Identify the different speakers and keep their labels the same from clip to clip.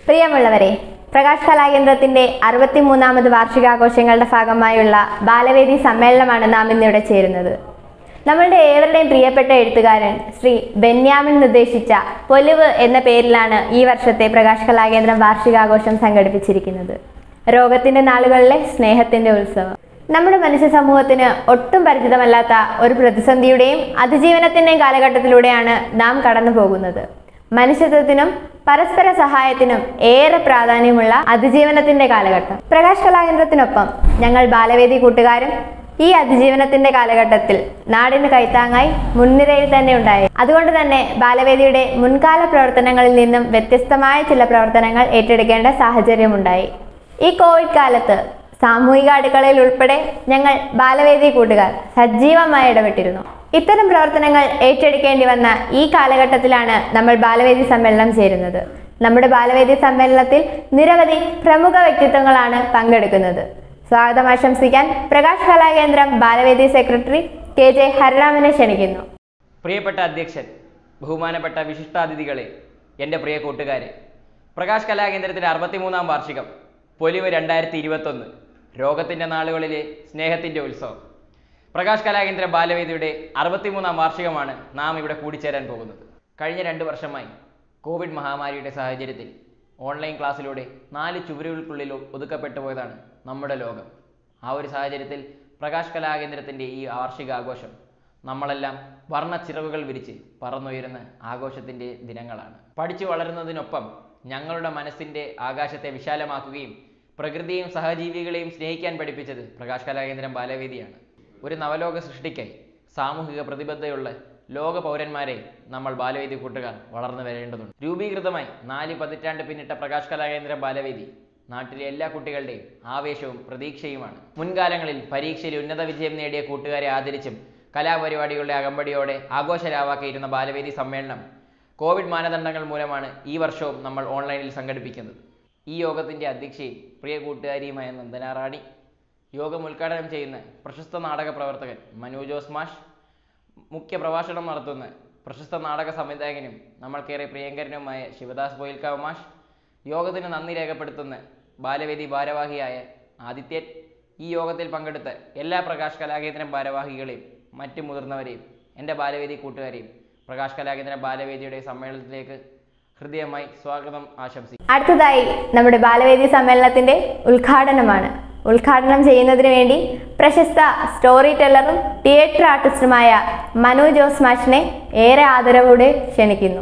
Speaker 1: പ്രിയമുള്ളവരെ പ്രകാശ് കലാകേന്ദ്രത്തിന്റെ അറുപത്തിമൂന്നാമത് വാർഷികാഘോഷങ്ങളുടെ ഭാഗമായുള്ള ബാലവേദി സമ്മേളനമാണ് നാം ഇന്നിവിടെ ചേരുന്നത് നമ്മളുടെ ഏവരുടെയും പ്രിയപ്പെട്ട എഴുത്തുകാരൻ ശ്രീ ബെന്യാമിൻ നിർദ്ദേശിച്ച പൊലിവ് എന്ന പേരിലാണ് ഈ വർഷത്തെ പ്രകാശ് കലാകേന്ദ്രം വാർഷികാഘോഷം സംഘടിപ്പിച്ചിരിക്കുന്നത് രോഗത്തിന്റെ നാളുകളിലെ സ്നേഹത്തിന്റെ ഉത്സവം നമ്മുടെ മനുഷ്യ സമൂഹത്തിന് ഒട്ടും പരിചിതമല്ലാത്ത ഒരു പ്രതിസന്ധിയുടെയും അതിജീവനത്തിന്റെയും കാലഘട്ടത്തിലൂടെയാണ് നാം കടന്നു പോകുന്നത് മനുഷ്യത്വത്തിനും പരസ്പര സഹായത്തിനും ഏറെ പ്രാധാന്യമുള്ള അതിജീവനത്തിന്റെ കാലഘട്ടം പ്രകാശ് കലാകേന്ദ്രത്തിനൊപ്പം ഞങ്ങൾ ബാലവേദി കൂട്ടുകാരും ഈ അതിജീവനത്തിന്റെ കാലഘട്ടത്തിൽ നാടിന് കൈത്താങ്ങായി മുൻനിരയിൽ തന്നെ ഉണ്ടായി അതുകൊണ്ട് തന്നെ ബാലവേദിയുടെ മുൻകാല പ്രവർത്തനങ്ങളിൽ നിന്നും വ്യത്യസ്തമായ ചില പ്രവർത്തനങ്ങൾ ഏറ്റെടുക്കേണ്ട സാഹചര്യമുണ്ടായി ഈ കോവിഡ് കാലത്ത് സാമൂഹിക അടുക്കളയിൽ ഉൾപ്പെടെ ഞങ്ങൾ ബാലവേദി കൂട്ടുകാർ സജീവമായി ഇടപെട്ടിരുന്നു ഇത്തരം പ്രവർത്തനങ്ങൾ ഏറ്റെടുക്കേണ്ടി വന്ന ഈ കാലഘട്ടത്തിലാണ് നമ്മൾ ബാലവേദി സമ്മേളനം ചേരുന്നത് നമ്മുടെ ബാലവേദി സമ്മേളനത്തിൽ നിരവധി പ്രമുഖ വ്യക്തിത്വങ്ങളാണ് പങ്കെടുക്കുന്നത് സ്വാഗതം ആശംസിക്കാൻ Prakash Kalakendram Balavedi secretary K J ഹരരാമനെ ക്ഷണിക്കുന്നു
Speaker 2: പ്രിയപ്പെട്ട അധ്യക്ഷൻ ബഹുമാനപ്പെട്ട വിശിഷ്ടാതിഥികളെ എൻ്റെ പ്രിയ കൂട്ടുകാരെ പ്രകാശ് കലാകേന്ദ്രത്തിൻ്റെ അറുപത്തിമൂന്നാം വാർഷികം പൊലിവ് രണ്ടായിരത്തി ഇരുപത്തൊന്ന് രോഗത്തിൻ്റെ നാളുകളിലെ സ്നേഹത്തിൻ്റെ ഉത്സവം പ്രകാശ് കലാകേന്ദ്ര ബാലവേദിയുടെ അറുപത്തിമൂന്നാം വാർഷികമാണ് നാം ഇവിടെ കൂടിച്ചേരാൻ പോകുന്നത് കഴിഞ്ഞ രണ്ട് വർഷമായി കോവിഡ് മഹാമാരിയുടെ സാഹചര്യത്തിൽ ഓൺലൈൻ ക്ലാസ്സിലൂടെ നാല് ചുവരുകൾക്കുള്ളിൽ ഒതുക്കപ്പെട്ടു പോയതാണ് നമ്മുടെ ലോകം ആ ഒരു സാഹചര്യത്തിൽ പ്രകാശ് കലാകേന്ദ്രത്തിൻ്റെ ഈ വാർഷിക ആഘോഷം നമ്മളെല്ലാം വർണ്ണച്ചിറകുകൾ വിരിച്ച് പറന്നുയരുന്ന ആഘോഷത്തിൻ്റെ ദിനങ്ങളാണ് പഠിച്ചു വളരുന്നതിനൊപ്പം ഞങ്ങളുടെ മനസ്സിൻ്റെ ആകാശത്തെ വിശാലമാക്കുകയും പ്രകൃതിയെയും സഹജീവികളെയും സ്നേഹിക്കാൻ പഠിപ്പിച്ചത് പ്രകാശ് കലാകേന്ദ്രം ബാലവേദിയാണ് ഒരു നവലോക സൃഷ്ടിക്കായി സാമൂഹിക പ്രതിബദ്ധതയുള്ള ലോക പൗരന്മാരെ നമ്മൾ ബാലവേദി കൂട്ടുകാർ വളർന്നു വരേണ്ടതുണ്ട് രൂപീകൃതമായി നാല് പതിറ്റാണ്ട് പിന്നിട്ട പ്രകാശ് കലാകേന്ദ്രം ബാലവേദി നാട്ടിലെ എല്ലാ കുട്ടികളുടെയും ആവേശവും പ്രതീക്ഷയുമാണ് മുൻകാലങ്ങളിൽ പരീക്ഷയിൽ ഉന്നത വിജയം നേടിയ കൂട്ടുകാരെ ആദരിച്ചും കലാപരിപാടികളുടെ അകമ്പടിയോടെ ആഘോഷരാവാക്കിയിരുന്ന ബാലവേദി സമ്മേളനം കോവിഡ് മാനദണ്ഡങ്ങൾ മൂലമാണ് ഈ വർഷവും നമ്മൾ ഓൺലൈനിൽ സംഘടിപ്പിക്കുന്നത് ഈ യോഗത്തിൻ്റെ അധ്യക്ഷയും പ്രിയ കൂട്ടുകാരിയുമായ നന്ദന റാണി യോഗം ഉദ്ഘാടനം ചെയ്യുന്ന പ്രശസ്ത നാടക പ്രവർത്തകൻ മനു ജോസ് മാഷ് മുഖ്യ പ്രഭാഷണം നടത്തുന്ന പ്രശസ്ത നാടക സംവിധായകനും നമ്മൾക്കേറെ പ്രിയങ്കരനുമായ ശിവദാസ് പോയിൽക്കാവ് മാഷ് യോഗത്തിന് നന്ദി രേഖപ്പെടുത്തുന്ന ബാലവേദി ഭാരവാഹിയായ ആദിത്യൻ ഈ യോഗത്തിൽ പങ്കെടുത്ത എല്ലാ പ്രകാശ് കലാകേന്ദ്രം ഭാരവാഹികളെയും മറ്റു മുതിർന്നവരെയും എൻ്റെ ബാലവേദി കൂട്ടുകാരെയും പ്രകാശ് കലാകേന്ദ്രം ബാലവേദിയുടെ സമ്മേളനത്തിലേക്ക് ഹൃദയമായി സ്വാഗതം ആശംസിക്കുന്നു
Speaker 1: അടുത്തതായി നമ്മുടെ ബാലവേദി സമ്മേളനത്തിന്റെ ഉദ്ഘാടനമാണ് ഉദ്ഘാടനം ചെയ്യുന്നതിന് വേണ്ടി പ്രശസ്ത സ്റ്റോറി ടെല്ലറും തിയേറ്റർ ആർട്ടിസ്റ്റുമായ മനു ജോസ് മാഷിനെ ഏറെ ആദരവോടെ ക്ഷണിക്കുന്നു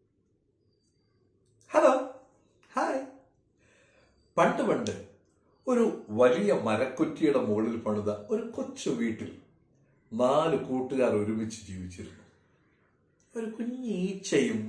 Speaker 3: ഹലോ ഹായ് പണ്ട് പണ്ട് ഒരു വലിയ മരക്കുറ്റിയുടെ മുകളിൽ പണിത ഒരു കൊച്ചു വീട്ടിൽ നാല് കൂട്ടുകാർ ഒരുമിച്ച് ജീവിച്ചിരുന്നു ഒരു കുഞ്ഞ് ഈച്ചയും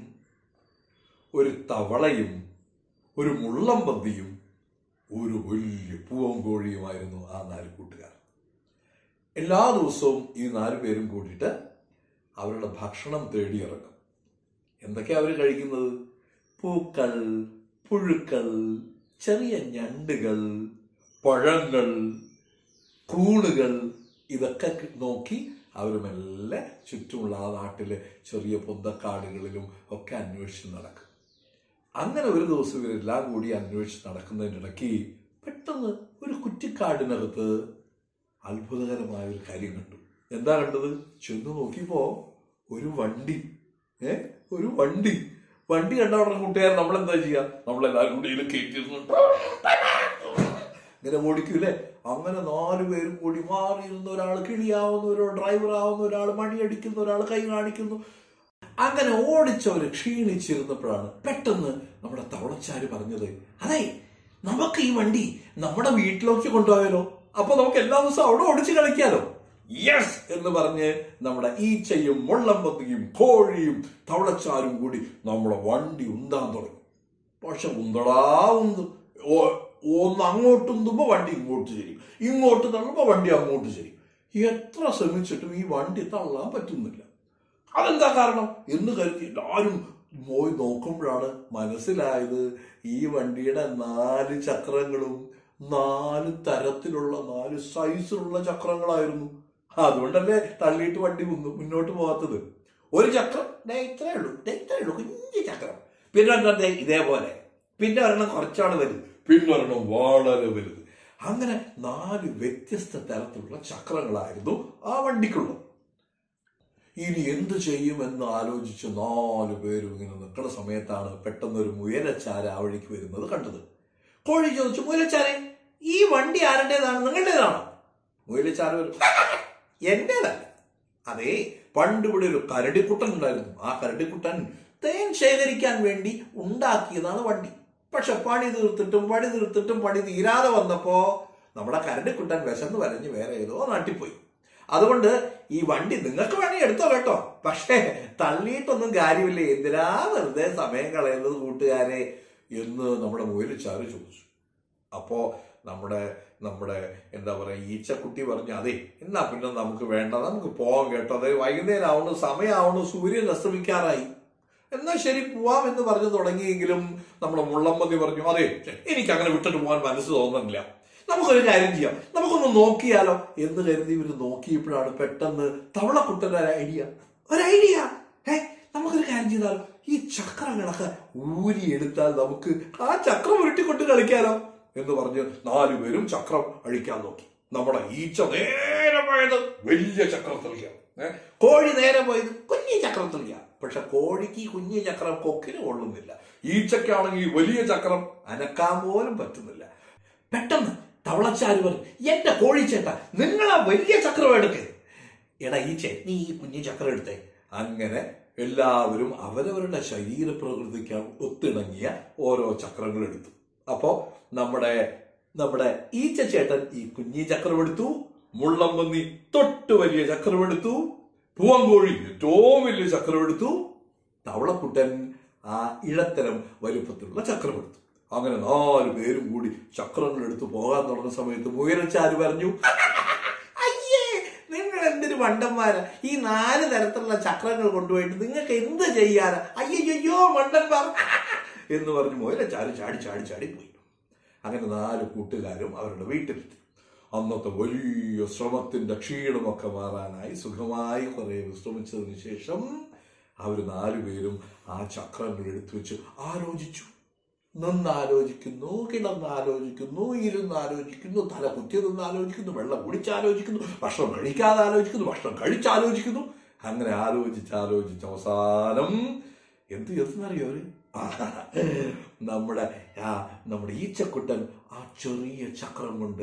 Speaker 3: ഒരു തവളയും ഒരു മുള്ളംപന്തിയും ഒരു വലിയ പൂവൻകോഴിയുമായിരുന്നു ആ നാല് കൂട്ടുകാർ എല്ലാ ദിവസവും ഈ നാല് പേരും കൂടിയിട്ട് അവരുടെ ഭക്ഷണം തേടിയിറങ്ങും എന്തൊക്കെയാ അവർ കഴിക്കുന്നത് പൂക്കൾ പുഴുക്കൾ ചെറിയ ഞണ്ടുകൾ പഴങ്ങൾ കൂണുകൾ ഇതൊക്കെ കി- നോക്കി അവർ മെല്ലെ ചുറ്റുമുള്ള ആ നാട്ടിലെ ചെറിയ പൊന്തക്കാടുകളിലും ഒക്കെ അന്വേഷിച്ച് നടക്കും അങ്ങനെ ഒരു ദിവസം ഇവരെല്ലാം കൂടി അന്വേഷിച്ച് നടക്കുന്നതിനിടയ്ക്ക് പെട്ടെന്ന് ഒരു കുറ്റിക്കാടിനകത്ത് അത്ഭുതകരമായ ഒരു കാര്യം കണ്ടു എന്താ കണ്ടത് ചെന്ന് നോക്കിയപ്പോ ഒരു വണ്ടി ഏ ഒരു വണ്ടി വണ്ടി കണ്ട ഉടനെ കൂട്ടുകാരൻ നമ്മൾ എന്താ ചെയ്യാ നമ്മളെല്ലാവരും കൂടി ഇതിൽ കയറ്റിയിരുന്നുണ്ട് ഇങ്ങനെ ഓടിക്കൂലേ അങ്ങനെ നാല് പേരും കൂടി മാറിയിരുന്ന ഒരാൾ കിളിയാവുന്ന ഒരാൾ ഡ്രൈവർ ആവുന്ന ഒരാൾ മണിയടിക്കുന്ന ഒരാൾ കൈ കാണിക്കുന്നു അങ്ങനെ ഓടിച്ചവര് ക്ഷീണിച്ചിരുന്നപ്പോഴാണ് പെട്ടെന്ന് നമ്മുടെ തവളച്ചാര് പറഞ്ഞത് അതെ നമുക്ക് ഈ വണ്ടി നമ്മുടെ വീട്ടിലേക്ക് കൊണ്ടുപോയാലോ അപ്പൊ നമുക്ക് എല്ലാ ദിവസവും അവിടെ ഓടിച്ച് കളിക്കാലോ യെസ് എന്ന് പറഞ്ഞ് നമ്മുടെ ഈച്ചയും മുള്ളമ്പത്തിയും കോഴിയും തവളച്ചാരും കൂടി നമ്മുടെ വണ്ടി ഉന്താൻ തുടങ്ങി പക്ഷെ ഉന്തടാ ഉന്ത് ഓ- ഒന്ന് അങ്ങോട്ട് ഉന്തുമ്പോ വണ്ടി ഇങ്ങോട്ട് ശരി ഇങ്ങോട്ട് തള്ളുമ്പോ വണ്ടി അങ്ങോട്ട് ശരി എത്ര ശ്രമിച്ചിട്ടും ഈ വണ്ടി തള്ളാൻ പറ്റുന്നില്ല അതെന്താ കാരണം എന്ന് കരുതി എല്ലാവരും പോയി നോക്കുമ്പോഴാണ് മനസ്സിലായത് ഈ വണ്ടിയുടെ നാല് ചക്രങ്ങളും നാല് തരത്തിലുള്ള നാല് സൈസിലുള്ള ചക്രങ്ങളായിരുന്നു അതുകൊണ്ടല്ലേ തള്ളിയിട്ട് വണ്ടി മുന്നു- മുന്നോട്ട് പോകാത്തത് ഒരു ചക്രം ദേ ഇത്രേ ഉള്ളൂ ദേ ഇത്രേ ഉള്ളൂ കുഞ്ഞു ചക്രം പിന്നെ എന്താ ദേ ഇതേപോലെ പിന്നെ ഒരെണ്ണം കുറച്ചാണ് വലുത് പിന്നെ ഒരെണ്ണം വളരെ വലുത് അങ്ങനെ നാല് വ്യത്യസ്ത തരത്തിലുള്ള ചക്രങ്ങളായിരുന്നു ആ വണ്ടിക്കുള്ളത് ഇനി എന്ത് ചെയ്യുമെന്ന് ആലോചിച്ച് നാല് പേരും ഇങ്ങനെ നിൽക്കുന്ന സമയത്താണ് പെട്ടെന്ന് ഒരു മുയലച്ചാര ആ വഴിക്ക് വരുന്നത് കണ്ടത് കോഴി ചോദിച്ചു മുയലച്ചാരെ ഈ വണ്ടി ആരുടേതാണ് നിങ്ങളുടേതാണോ മുയലച്ചാര ഒരു എന്റേതല്ല അതേ പണ്ട് ഇവിടെ ഒരു കരടിക്കുട്ടൻ ഉണ്ടായിരുന്നു ആ കരടിക്കുട്ടൻ തേൻ ശേഖരിക്കാൻ വേണ്ടി ഉണ്ടാക്കിയതാണ് വണ്ടി പക്ഷെ പണി തീർത്തിട്ടും പണി തീർത്തിട്ടും പണി തീരാതെ വന്നപ്പോ നമ്മുടെ കരടിക്കുട്ടൻ വിശന്ന് വരഞ്ഞ് വേറെ ഏതോ നാട്ടിൽ പോയി അതുകൊണ്ട് ഈ വണ്ടി നിങ്ങൾക്ക് വേണമെങ്കിൽ എടുത്തോ കേട്ടോ പക്ഷേ തള്ളിയിട്ടൊന്നും കാര്യമില്ല എന്തിനാ വെറുതെ സമയം കളയുന്നത് കൂട്ടുകാരെ എന്ന് നമ്മുടെ മുയലിച്ചാറ് ചോദിച്ചു അപ്പോ നമ്മുടെ നമ്മുടെ എന്താ പറയാ ഈച്ചക്കുട്ടി പറഞ്ഞു അതെ എന്നാ പിന്നെ നമുക്ക് വേണ്ട നമുക്ക് പോവാം കേട്ടോ അതെ വൈകുന്നേരം ആവണു സമയമാവണു സൂര്യൻ അസ്തമിക്കാറായി എന്നാ ശരി പോവാം എന്ന് പറഞ്ഞു തുടങ്ങിയെങ്കിലും നമ്മുടെ മുള്ളമ്പതി പറഞ്ഞു അതെ എനിക്ക് അങ്ങനെ വിട്ടിട്ട് പോകാൻ മനസ്സ് തോന്നുന്നില്ല നമുക്കൊരു കാര്യം ചെയ്യാം നമുക്കൊന്ന് നോക്കിയാലോ എന്ന് കരുതി ഇവര് നോക്കിയപ്പോഴാണ് പെട്ടെന്ന് തവളക്കുട്ടൻ്റെ ഒരു ഐഡിയ ഒരു ഐഡിയ ഏ നമുക്കൊരു കാര്യം ചെയ്താലോ ഈ ചക്രങ്ങളൊക്കെ ഊരിയെടുത്താൽ നമുക്ക് ആ ചക്രം ഉരുട്ടിക്കൊണ്ട് കളിക്കാലോ എന്ന് പറഞ്ഞ് നാലുപേരും ചക്രം അഴിക്കാൻ നോക്കി നമ്മുടെ ഈച്ച നേരെ പോയത് വലിയ ചക്രത്തിലേക്കാണ് ഏഹ് കോഴി നേരെ പോയത് കുഞ്ഞി ചക്രത്തിലേക്കാണ് പക്ഷെ കോഴിക്ക് ഈ കുഞ്ഞി ചക്രം കൊക്കിന് കൊള്ളുന്നില്ല ഈച്ചയ്ക്കാണെങ്കിൽ ഈ വലിയ ചക്രം അനക്കാൻ പോലും പറ്റുന്നില്ല പെട്ടെന്ന് തവളച്ചാര് പറഞ്ഞു എന്റെ കോഴിച്ചേട്ട നിങ്ങൾ ആ വലിയ ചക്രം എടുക്ക് എടാ ഈച്ചേ നീ ഈ കുഞ്ഞു ചക്രം എടുത്തേ അങ്ങനെ എല്ലാവരും അവരവരുടെ ശരീരപ്രകൃതിക്ക് ഒത്തിണങ്ങിയ ഓരോ ചക്രങ്ങൾ എടുത്തു അപ്പോ നമ്മുടെ നമ്മുടെ ഈച്ച ചേട്ടൻ ഈ കുഞ്ഞി ചക്രം എടുത്തു മുള്ളമ്പന്നി തൊട്ട് വലിയ ചക്രം എടുത്തു പൂവങ്കോഴി ഏറ്റവും വലിയ ചക്രം എടുത്തു തവളക്കുട്ടൻ ആ ഇടത്തരം വലുപ്പത്തിലുള്ള ചക്രം എടുത്തു അങ്ങനെ നാല് പേരും കൂടി ചക്രങ്ങൾ എടുത്ത് പോകാൻ തുടങ്ങുന്ന സമയത്ത് മുയലച്ചാര് പറഞ്ഞു അയ്യേ നിങ്ങൾ എന്തൊരു മണ്ടന്മാരാ ഈ നാല് തരത്തിലുള്ള ചക്രങ്ങൾ കൊണ്ടുപോയിട്ട് നിങ്ങൾക്ക് എന്ത് ചെയ്യാനാ അയ്യോ മണ്ടന്മാർ എന്ന് പറഞ്ഞ് മുയലച്ചാര് ചാടി ചാടി ചാടി പോയി അങ്ങനെ നാല് കൂട്ടുകാരും അവരുടെ വീട്ടിലെത്തി അന്നത്തെ വലിയ ശ്രമത്തിന്റെ ക്ഷീണമൊക്കെ മാറാനായി സുഖമായി കുറെ വിശ്രമിച്ചതിന് ശേഷം അവർ നാലുപേരും ആ ചക്രങ്ങൾ എടുത്തു വെച്ച് ആലോചിച്ചു നിന്നാലോചിക്കുന്നു കിടന്നാലോചിക്കുന്നു ഇരുന്നാലോചിക്കുന്നു തല കുത്തി നിന്ന് ആലോചിക്കുന്നു വെള്ളം കുടിച്ചാലോചിക്കുന്നു ഭക്ഷണം കഴിക്കാതെ ആലോചിക്കുന്നു ഭക്ഷണം കഴിച്ചാലോചിക്കുന്നു അങ്ങനെ ആലോചിച്ച് ആലോചിച്ച് അവസാനം എന്ത് ചെയ്തെന്നറിയോ അവര് ആ, നമ്മുടെ ആ നമ്മുടെ ഈച്ചക്കുട്ടൻ ആ ചെറിയ ചക്രം കൊണ്ട്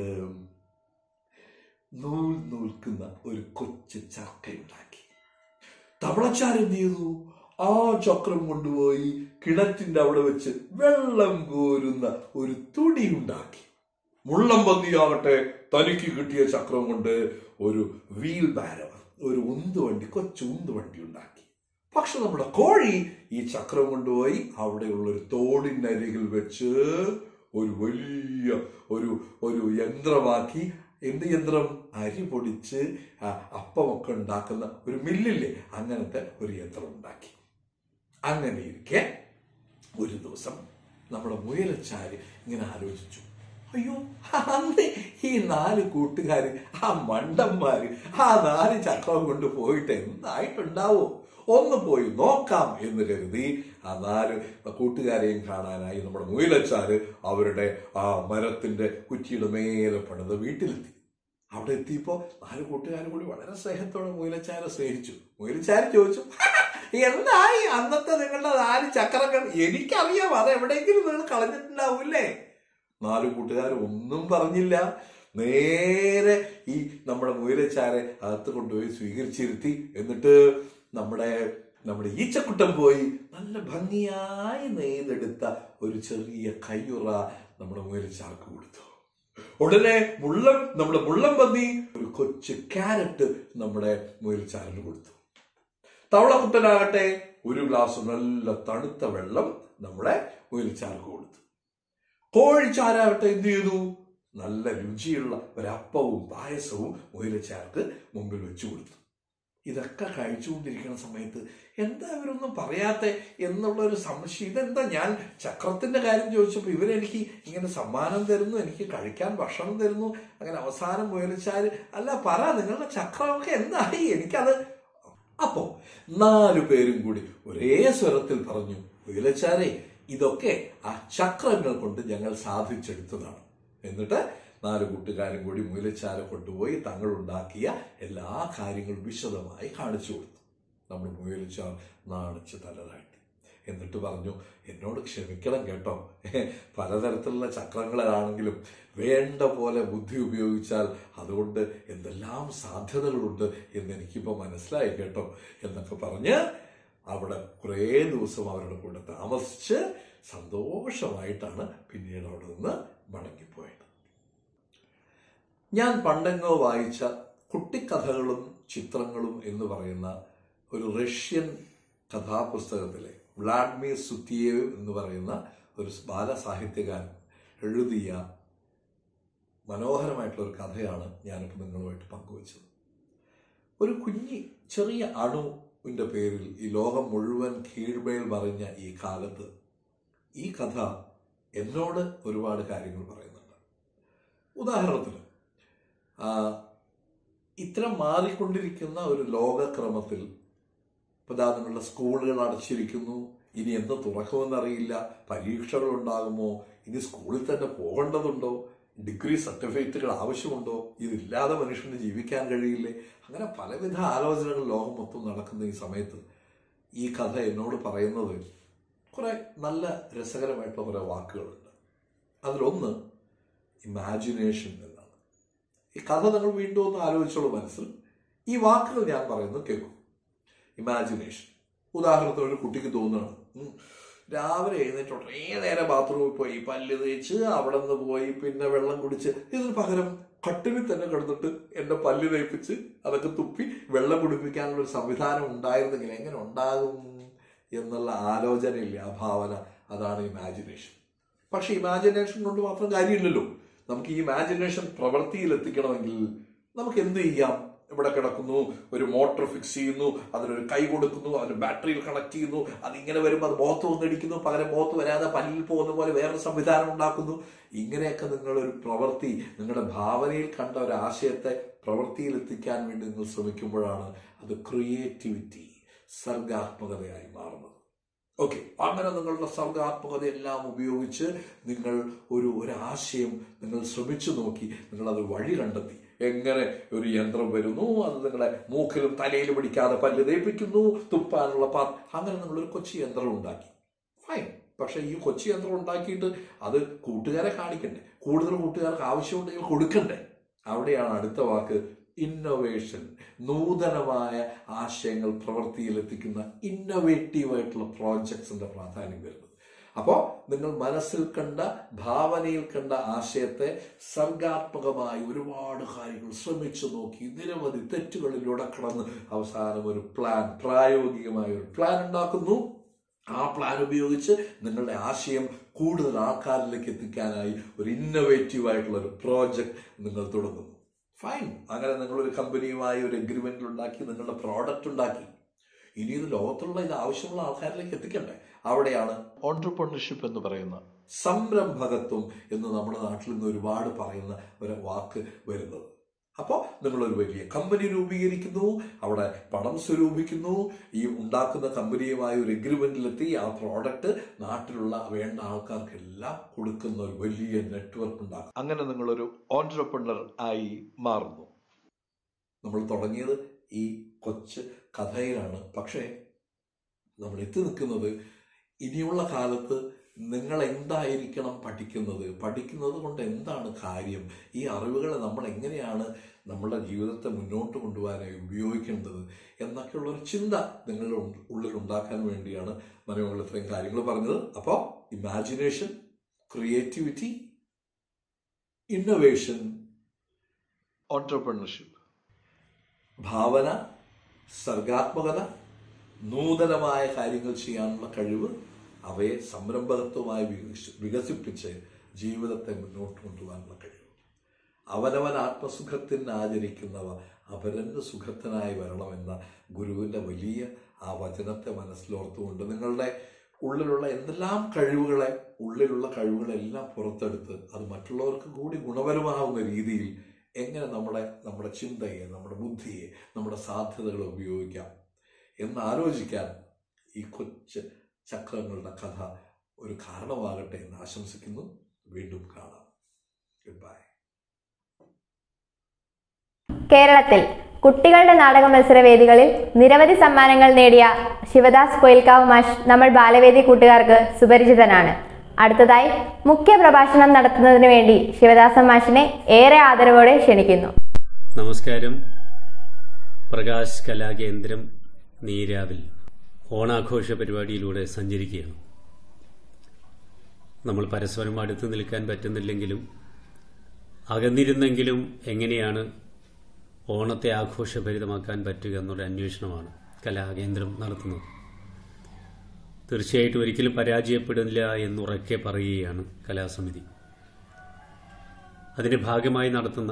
Speaker 3: നൂൽ നൂൽക്കുന്ന ഒരു കൊച്ചു ചർക്കയുണ്ടാക്കി തവളച്ചാർ എന്ത് ചെയ്തു ആ ചക്രം കൊണ്ടുപോയി കിണറ്റിന്റെ അവിടെ വെച്ച് വെള്ളം കോരുന്ന ഒരു തുടി ഉണ്ടാക്കി മുള്ളംപന്നിയാകട്ടെ തനിക്ക് കിട്ടിയ ചക്രം കൊണ്ട് ഒരു വീൽ ബാരോ ഒരു ഉന്തുവണ്ടി കൊച്ചു ഉന്തുവണ്ടി ഉണ്ടാക്കി പക്ഷെ നമ്മുടെ കോഴി ഈ ചക്രം കൊണ്ടുപോയി അവിടെയുള്ള ഒരു തോടിനരികിൽ വെച്ച് ഒരു വലിയ ഒരു ഒരു യന്ത്രമാക്കി എന്ത് യന്ത്രം അരി പൊടിച്ച് ആ, അപ്പമൊക്കെ ഉണ്ടാക്കുന്ന ഒരു മില്ലില്ലേ അങ്ങനത്തെ ഒരു യന്ത്രം ഉണ്ടാക്കി അങ്ങനെ ഇരിക്കെ ഒരു ദിവസം നമ്മുടെ മുയലച്ചാര് ഇങ്ങനെ ആലോചിച്ചു അയ്യോ അന്ന് ഈ നാല് കൂട്ടുകാര് ആ മണ്ടന്മാര് ആ നാല് ചക്രം കൊണ്ട് പോയിട്ട് എന്തായിട്ടുണ്ടാവോ ഒന്ന് പോയി നോക്കാം എന്ന് കരുതി ആ നാല് കൂട്ടുകാരെയും കാണാനായി നമ്മുടെ മുയലച്ചാര് അവരുടെ ആ മരത്തിന്റെ കുറ്റിയുടെ മേലെ പണിത് വീട്ടിലെത്തി അവിടെ എത്തിയപ്പോ നാല് കൂട്ടുകാരും കൂടി വളരെ സ്നേഹത്തോടെ മുയലച്ചാരെ സ്നേഹിച്ചു മുയലച്ചാര് ചോദിച്ചു എന്തായി അന്നത്തെ നിങ്ങളുടെ നാല് ചക്രങ്ങൾ എനിക്കറിയാം അത് എവിടെയെങ്കിലും നിങ്ങൾ കളഞ്ഞിട്ടുണ്ടാവൂല്ലേ നാല് കൂട്ടുകാർ ഒന്നും പറഞ്ഞില്ല നേരെ ഈ നമ്മുടെ മുയലച്ചാരെ അകത്ത് കൊണ്ടുപോയി സ്വീകരിച്ചിരുത്തി എന്നിട്ട് നമ്മുടെ നമ്മുടെ ഈച്ചക്കുട്ടൻ പോയി നല്ല ഭംഗിയായി നെയ്തെടുത്ത ഒരു ചെറിയ കയ്യുറ നമ്മുടെ മുയലച്ചാർക്ക് കൊടുത്തു ഉടനെ മുള്ളം നമ്മുടെ മുള്ളം പന്നി ഒരു കൊച്ചു ക്യാരറ്റ് നമ്മുടെ മുയൽച്ചാറിന് കൊടുത്തു തവളക്കുട്ടനാകട്ടെ ഒരു ഗ്ലാസ് നല്ല തണുത്ത വെള്ളം നമ്മുടെ മുയൽച്ചാർക്ക് കൊടുത്തു കോഴിച്ചാരാകട്ടെ എന്ത് ചെയ്തു നല്ല രുചിയുള്ള ഒരപ്പവും പായസവും മുയലച്ചാർക്ക് മുമ്പിൽ വെച്ചു കൊടുത്തു ഇതൊക്കെ കഴിച്ചുകൊണ്ടിരിക്കുന്ന സമയത്ത് എന്താ ഇവരൊന്നും പറയാത്ത എന്നുള്ള ഒരു സംശയം ഇതെന്താ ഞാൻ ചക്രത്തിന്റെ കാര്യം ചോദിച്ചപ്പോൾ ഇവരെനിക്ക് ഇങ്ങനെ സമ്മാനം തരുന്നു എനിക്ക് കഴിക്കാൻ ഭക്ഷണം തരുന്നു അങ്ങനെ അവസാനം മുയലിച്ചാല് അല്ല പറ നിങ്ങളുടെ ചക്രമൊക്കെ എന്തായി എനിക്കത് അപ്പോ നാലു പേരും കൂടി ഒരേ സ്വരത്തിൽ പറഞ്ഞു മുയലച്ചാരെ ഇതൊക്കെ ആ ചക്രങ്ങൾ കൊണ്ട് ഞങ്ങൾ സാധിച്ചെടുത്തതാണ് എന്നിട്ട് നാല് കൂട്ടുകാരും കൂടി മുയലച്ചാല കൊണ്ടുപോയി തങ്ങൾ ഉണ്ടാക്കിയ എല്ലാ കാര്യങ്ങളും വിശദമായി കാണിച്ചു കൊടുത്തു നമ്മൾ മുയലച്ചാൽ നാണിച്ച് തലതാട്ടി എന്നിട്ട് പറഞ്ഞു എന്നോട് ക്ഷമിക്കണം കേട്ടോ പലതരത്തിലുള്ള ചക്രങ്ങളാണെങ്കിലും വേണ്ട പോലെ ബുദ്ധി ഉപയോഗിച്ചാൽ അതുകൊണ്ട് എന്തെല്ലാം സാധ്യതകളുണ്ട് എന്ന് എനിക്കിപ്പോൾ മനസ്സിലായി കേട്ടോ എന്നൊക്കെ പറഞ്ഞ് അവിടെ കുറേ ദിവസം അവരുടെ കൂടെ താമസിച്ച് സന്തോഷമായിട്ടാണ് പിന്നീട് അവിടെ നിന്ന് മടങ്ങിപ്പോയത് ഞാൻ പണ്ടെങ്ങോ വായിച്ച കുട്ടിക്കഥകളും ചിത്രങ്ങളും എന്ന് പറയുന്ന ഒരു റഷ്യൻ കഥാപുസ്തകത്തിലെ വ്ളാഡിമിർ സുത്തിയേവ് എന്ന് പറയുന്ന ഒരു ബാലസാഹിത്യകാരൻ എഴുതിയ മനോഹരമായിട്ടുള്ള ഒരു കഥയാണ് ഞാനിപ്പോൾ നിങ്ങളുമായിട്ട് പങ്കുവച്ചത് ഒരു കുഞ്ഞി ചെറിയ അണുവിൻ്റെ പേരിൽ ഈ ലോകം മുഴുവൻ കീഴ്മേൽ മറിഞ്ഞ ഈ കാലത്ത് ഈ കഥ എന്നോട് ഒരുപാട് കാര്യങ്ങൾ പറയുന്നുണ്ട് ഉദാഹരണത്തിന് ആ, ഇത്തരം മാറിക്കൊണ്ടിരിക്കുന്ന ഒരു ലോകക്രമത്തിൽ ഇപ്പൊ ദാ നിങ്ങളുടെ സ്കൂളുകൾ അടച്ചിരിക്കുന്നു ഇനി എന്ന് തുറക്കുമെന്നറിയില്ല പരീക്ഷകൾ ഉണ്ടാകുമോ ഇനി സ്കൂളിൽ തന്നെ പോകേണ്ടതുണ്ടോ ഡിഗ്രി സർട്ടിഫിക്കറ്റുകൾ ആവശ്യമുണ്ടോ ഇതില്ലാതെ മനുഷ്യന് ജീവിക്കാൻ കഴിയില്ലേ അങ്ങനെ പലവിധ ആലോചനകൾ ലോകം മൊത്തം നടക്കുന്ന ഈ സമയത്ത് ഈ കഥ എന്നോട് പറയുന്നത് കുറെ നല്ല രസകരമായിട്ടുള്ള കുറെ വാക്കുകളുണ്ട് അതിലൊന്ന് ഇമാജിനേഷൻ എന്നാണ് ഈ കഥ നിങ്ങൾ വീണ്ടും ഒന്ന് ആലോചിച്ചോളൂ മനസ്സിൽ ഈ വാക്കുകൾ ഞാൻ പറയുന്നത് കേൾക്കും ഇമാജിനേഷൻ ഉദാഹരണത്തിന് ഒരു കുട്ടിക്ക് തോന്നുകയാണ് ഉം, രാവിലെ എഴുന്നേറ്റ് ഉടനെ നേരെ ബാത്റൂമിൽ പോയി പല്ല് തേച്ച് അവിടെ നിന്ന് പോയി പിന്നെ വെള്ളം കുടിച്ച് ഇതിന് പകരം കട്ടിലിൽ തന്നെ കിടന്നിട്ട് എന്റെ പല്ല് തേപ്പിച്ച് അതൊക്കെ തുപ്പി വെള്ളം കുടിപ്പിക്കാനുള്ള ഒരു സംവിധാനം ഉണ്ടായിരുന്നെങ്കിൽ എങ്ങനെ ഉണ്ടാകും എന്നുള്ള ആലോചനയില്ല ആ ഭാവന അതാണ് ഇമാജിനേഷൻ പക്ഷെ ഇമാജിനേഷൻ കൊണ്ട് മാത്രം കാര്യമില്ലല്ലോ നമുക്ക് ഈ ഇമാജിനേഷൻ പ്രവൃത്തിയിൽ എത്തിക്കണമെങ്കിൽ നമുക്ക് എന്ത് ചെയ്യാം ഇവിടെ കിടക്കുന്നു ഒരു മോട്ടോർ ഫിക്സ് ചെയ്യുന്നു അതിനൊരു കൈ കൊടുക്കുന്നു അതിന് ബാറ്ററിയിൽ കണക്ട് ചെയ്യുന്നു അതിങ്ങനെ വരുമ്പോൾ അത് മുഖത്ത് വന്നിടിക്കുന്നു പകരം മുഖത്ത് വരാതെ പല്ലിൽ പോകുന്ന പോലെ വേറൊരു സംവിധാനം ഉണ്ടാക്കുന്നു ഇങ്ങനെയൊക്കെ നിങ്ങളൊരു പ്രവൃത്തി നിങ്ങളുടെ ഭാവനയിൽ കണ്ട ഒരു ആശയത്തെ പ്രവൃത്തിയിൽ എത്തിക്കാൻ വേണ്ടി നിങ്ങൾ ശ്രമിക്കുമ്പോഴാണ് അത് ക്രിയേറ്റിവിറ്റി സർഗാത്മകതയായി മാറുന്നത് ഓക്കെ അങ്ങനെ നിങ്ങളുടെ സർഗാത്മകതയെല്ലാം ഉപയോഗിച്ച് നിങ്ങൾ ഒരു ഒരു ആശയം നിങ്ങൾ ശ്രമിച്ചു നോക്കി നിങ്ങൾ അത് വഴി കണ്ടെത്തി എങ്ങനെ ഒരു യന്ത്രം വരുന്നു അത് നിങ്ങളെ മൂക്കിലും തലയിലും പിടിക്കാതെ പല്ല് തേപ്പിക്കുന്നു തുപ്പാനുള്ള പാ അങ്ങനെ നിങ്ങളൊരു കൊച്ചു യന്ത്രം ഉണ്ടാക്കി ഫൈൻ പക്ഷെ ഈ കൊച്ചു യന്ത്രം ഉണ്ടാക്കിയിട്ട് അത് കൂട്ടുകാരെ കാണിക്കണ്ടേ കൂടുതൽ കൂട്ടുകാർക്ക് ആവശ്യമുണ്ടെങ്കിൽ കൊടുക്കണ്ടേ അവിടെയാണ് അടുത്ത വാക്ക് ഇന്നൊവേഷൻ നൂതനമായ ആശയങ്ങൾ പ്രവൃത്തിയിൽ എത്തിക്കുന്ന ഇന്നൊവേറ്റീവ് ആയിട്ടുള്ള പ്രോജക്ട്സിന്റെ പ്രാധാന്യം വരുന്നത് അപ്പോൾ നിങ്ങൾ മനസ്സിൽ കണ്ട ഭാവനയിൽ കണ്ട ആശയത്തെ സർഗാത്മകമായി ഒരുപാട് കാര്യങ്ങൾ ശ്രമിച്ചു നോക്കി നിരവധി തെറ്റുകളിലൂടെ കടന്ന് അവസാനം ഒരു പ്ലാൻ പ്രായോഗികമായ ഒരു പ്ലാൻ ഉണ്ടാക്കുന്നു ആ പ്ലാൻ ഉപയോഗിച്ച് നിങ്ങളുടെ ആശയം കൂടുതൽ ആൾക്കാരിലേക്ക് എത്തിക്കാനായി ഒരു ഇന്നോവേറ്റീവ് ആയിട്ടുള്ള ഒരു പ്രോജക്റ്റ് നിങ്ങൾ തുടങ്ങുന്നു ഫൈൻ അങ്ങനെ നിങ്ങളൊരു കമ്പനിയുമായി ഒരു എഗ്രിമെന്റ് ഉണ്ടാക്കി നിങ്ങളുടെ പ്രോഡക്റ്റ് ഉണ്ടാക്കി ഇനി ഇത് ലോകത്തുള്ള ഇത് ആവശ്യമുള്ള ആൾക്കാരിലേക്ക് എത്തിക്കണ്ടേ അവിടെയാണ് ഓൺടർപ്രണർഷിപ്പ് എന്ന് പറയുന്ന സംരംഭകത്വം എന്ന് നമ്മുടെ നാട്ടിൽ നിന്ന് ഒരുപാട് പറയുന്ന ഒരു വാക്ക് വരുന്നത് അപ്പോൾ നിങ്ങളൊരു വലിയ കമ്പനി രൂപീകരിക്കുന്നു അവിടെ പണം സ്വരൂപിക്കുന്നു ഈ ഉണ്ടാക്കുന്ന കമ്പനിയുമായി ഒരു എഗ്രിമെന്റിലെത്തി ആ പ്രോഡക്റ്റ് നാട്ടിലുള്ള വേണ്ട ആൾക്കാർക്കെല്ലാം കൊടുക്കുന്ന ഒരു വലിയ നെറ്റ്വർക്ക് ഉണ്ടാക്കും അങ്ങനെ നിങ്ങളൊരു ഓൺടർപ്രണർ ആയി മാറുന്നു നമ്മൾ തുടങ്ങിയത് ഈ കൊച്ചു കഥയിലാണ് പക്ഷേ നമ്മൾ എത്തി നിൽക്കുന്നത് ഇനിയുള്ള കാലത്ത് നിങ്ങൾ എന്തായിരിക്കണം പഠിക്കുന്നത് പഠിക്കുന്നത് കൊണ്ട് എന്താണ് കാര്യം ഈ അറിവുകളെ നമ്മൾ എങ്ങനെയാണ് നമ്മുടെ ജീവിതത്തെ മുന്നോട്ട് കൊണ്ടുപോകാനായി ഉപയോഗിക്കേണ്ടത് എന്നൊക്കെയുള്ള ഒരു ചിന്ത നിങ്ങളുടെ ഉൾ- ഉള്ളിൽ ഉണ്ടാക്കാൻ വേണ്ടിയാണ് മനോഹർ ഇത്രയും കാര്യങ്ങൾ പറഞ്ഞത് അപ്പോൾ ഇമാജിനേഷൻ ക്രിയേറ്റിവിറ്റി ഇന്നൊവേഷൻ ഓൺടർപ്രണർഷിപ്പ് ഭാവന സർഗാത്മകത നൂതനമായ കാര്യങ്ങൾ ചെയ്യാനുള്ള കഴിവ് അവയെ സംരംഭകത്വമായി വികസി- വികസിപ്പിച്ച് ജീവിതത്തെ മുന്നോട്ട് കൊണ്ടുപോകാനുള്ള കഴിവ് അവനവൻ ആത്മസുഖത്തിന് ആചരിക്കുന്നവ അപരന്റെ സുഖത്തിനായി വരണമെന്ന ഗുരുവിന്റെ വലിയ ആ വചനത്തെ മനസ്സിലോർത്തുകൊണ്ട് നിങ്ങളുടെ ഉള്ളിലുള്ള എന്തെല്ലാം കഴിവുകളെ ഉള്ളിലുള്ള കഴിവുകളെല്ലാം പുറത്തെടുത്ത് അത് മറ്റുള്ളവർക്ക് കൂടി ഗുണപരമാവുന്ന രീതിയിൽ എങ്ങനെ നമ്മുടെ നമ്മുടെ ചിന്തയെ നമ്മുടെ ബുദ്ധിയെ നമ്മുടെ സാധ്യതകളെ ഉപയോഗിക്കാം എന്ന് ആലോചിക്കാൻ ഈ കൊച്ചു ചക്രങ്ങളുടെ കഥ ഒരു കാരണമാകട്ടെ എന്ന് ആശംസിക്കുന്നു വീണ്ടും കാണാം ഗുഡ് ബൈ
Speaker 1: കേരളത്തിൽ കുട്ടികളുടെ നാടക മത്സര വേദികളിൽ നിരവധി സമ്മാനങ്ങൾ നേടിയ ശിവദാസ് പൊയിൽക്കാവ് മാഷ് നമ്മൾ ബാലവേദി കൂട്ടുകാർക്ക് സുപരിചിതനാണ് അടുത്തതായി മുഖ്യ പ്രഭാഷണം നടത്തുന്നതിന് വേണ്ടി ശിവദാസൻ മാഷിനെ ഏറെ ആദരവോടെ ക്ഷണിക്കുന്നു
Speaker 4: നമസ്കാരം പ്രകാശ് കലാകേന്ദ്രം നീരാവിൽ ഓണാഘോഷ പരിപാടിയിലൂടെ സഞ്ചരിക്കുകയാണ് നമ്മൾ പരസ്പരം അടുത്ത് നിൽക്കാൻ പറ്റുന്നില്ലെങ്കിലും അകന്നിരുന്നെങ്കിലും എങ്ങനെയാണ് ഓണത്തെ ആഘോഷഭരിതമാക്കാൻ പറ്റുക എന്നുള്ള അന്വേഷണമാണ് കലാകേന്ദ്രം നടത്തുന്നത് തീർച്ചയായിട്ടും ഒരിക്കലും പരാജയപ്പെടില്ല എന്നുറക്കെ പറയുകയാണ് കലാസമിതി അതിന്റെ ഭാഗമായി നടത്തുന്ന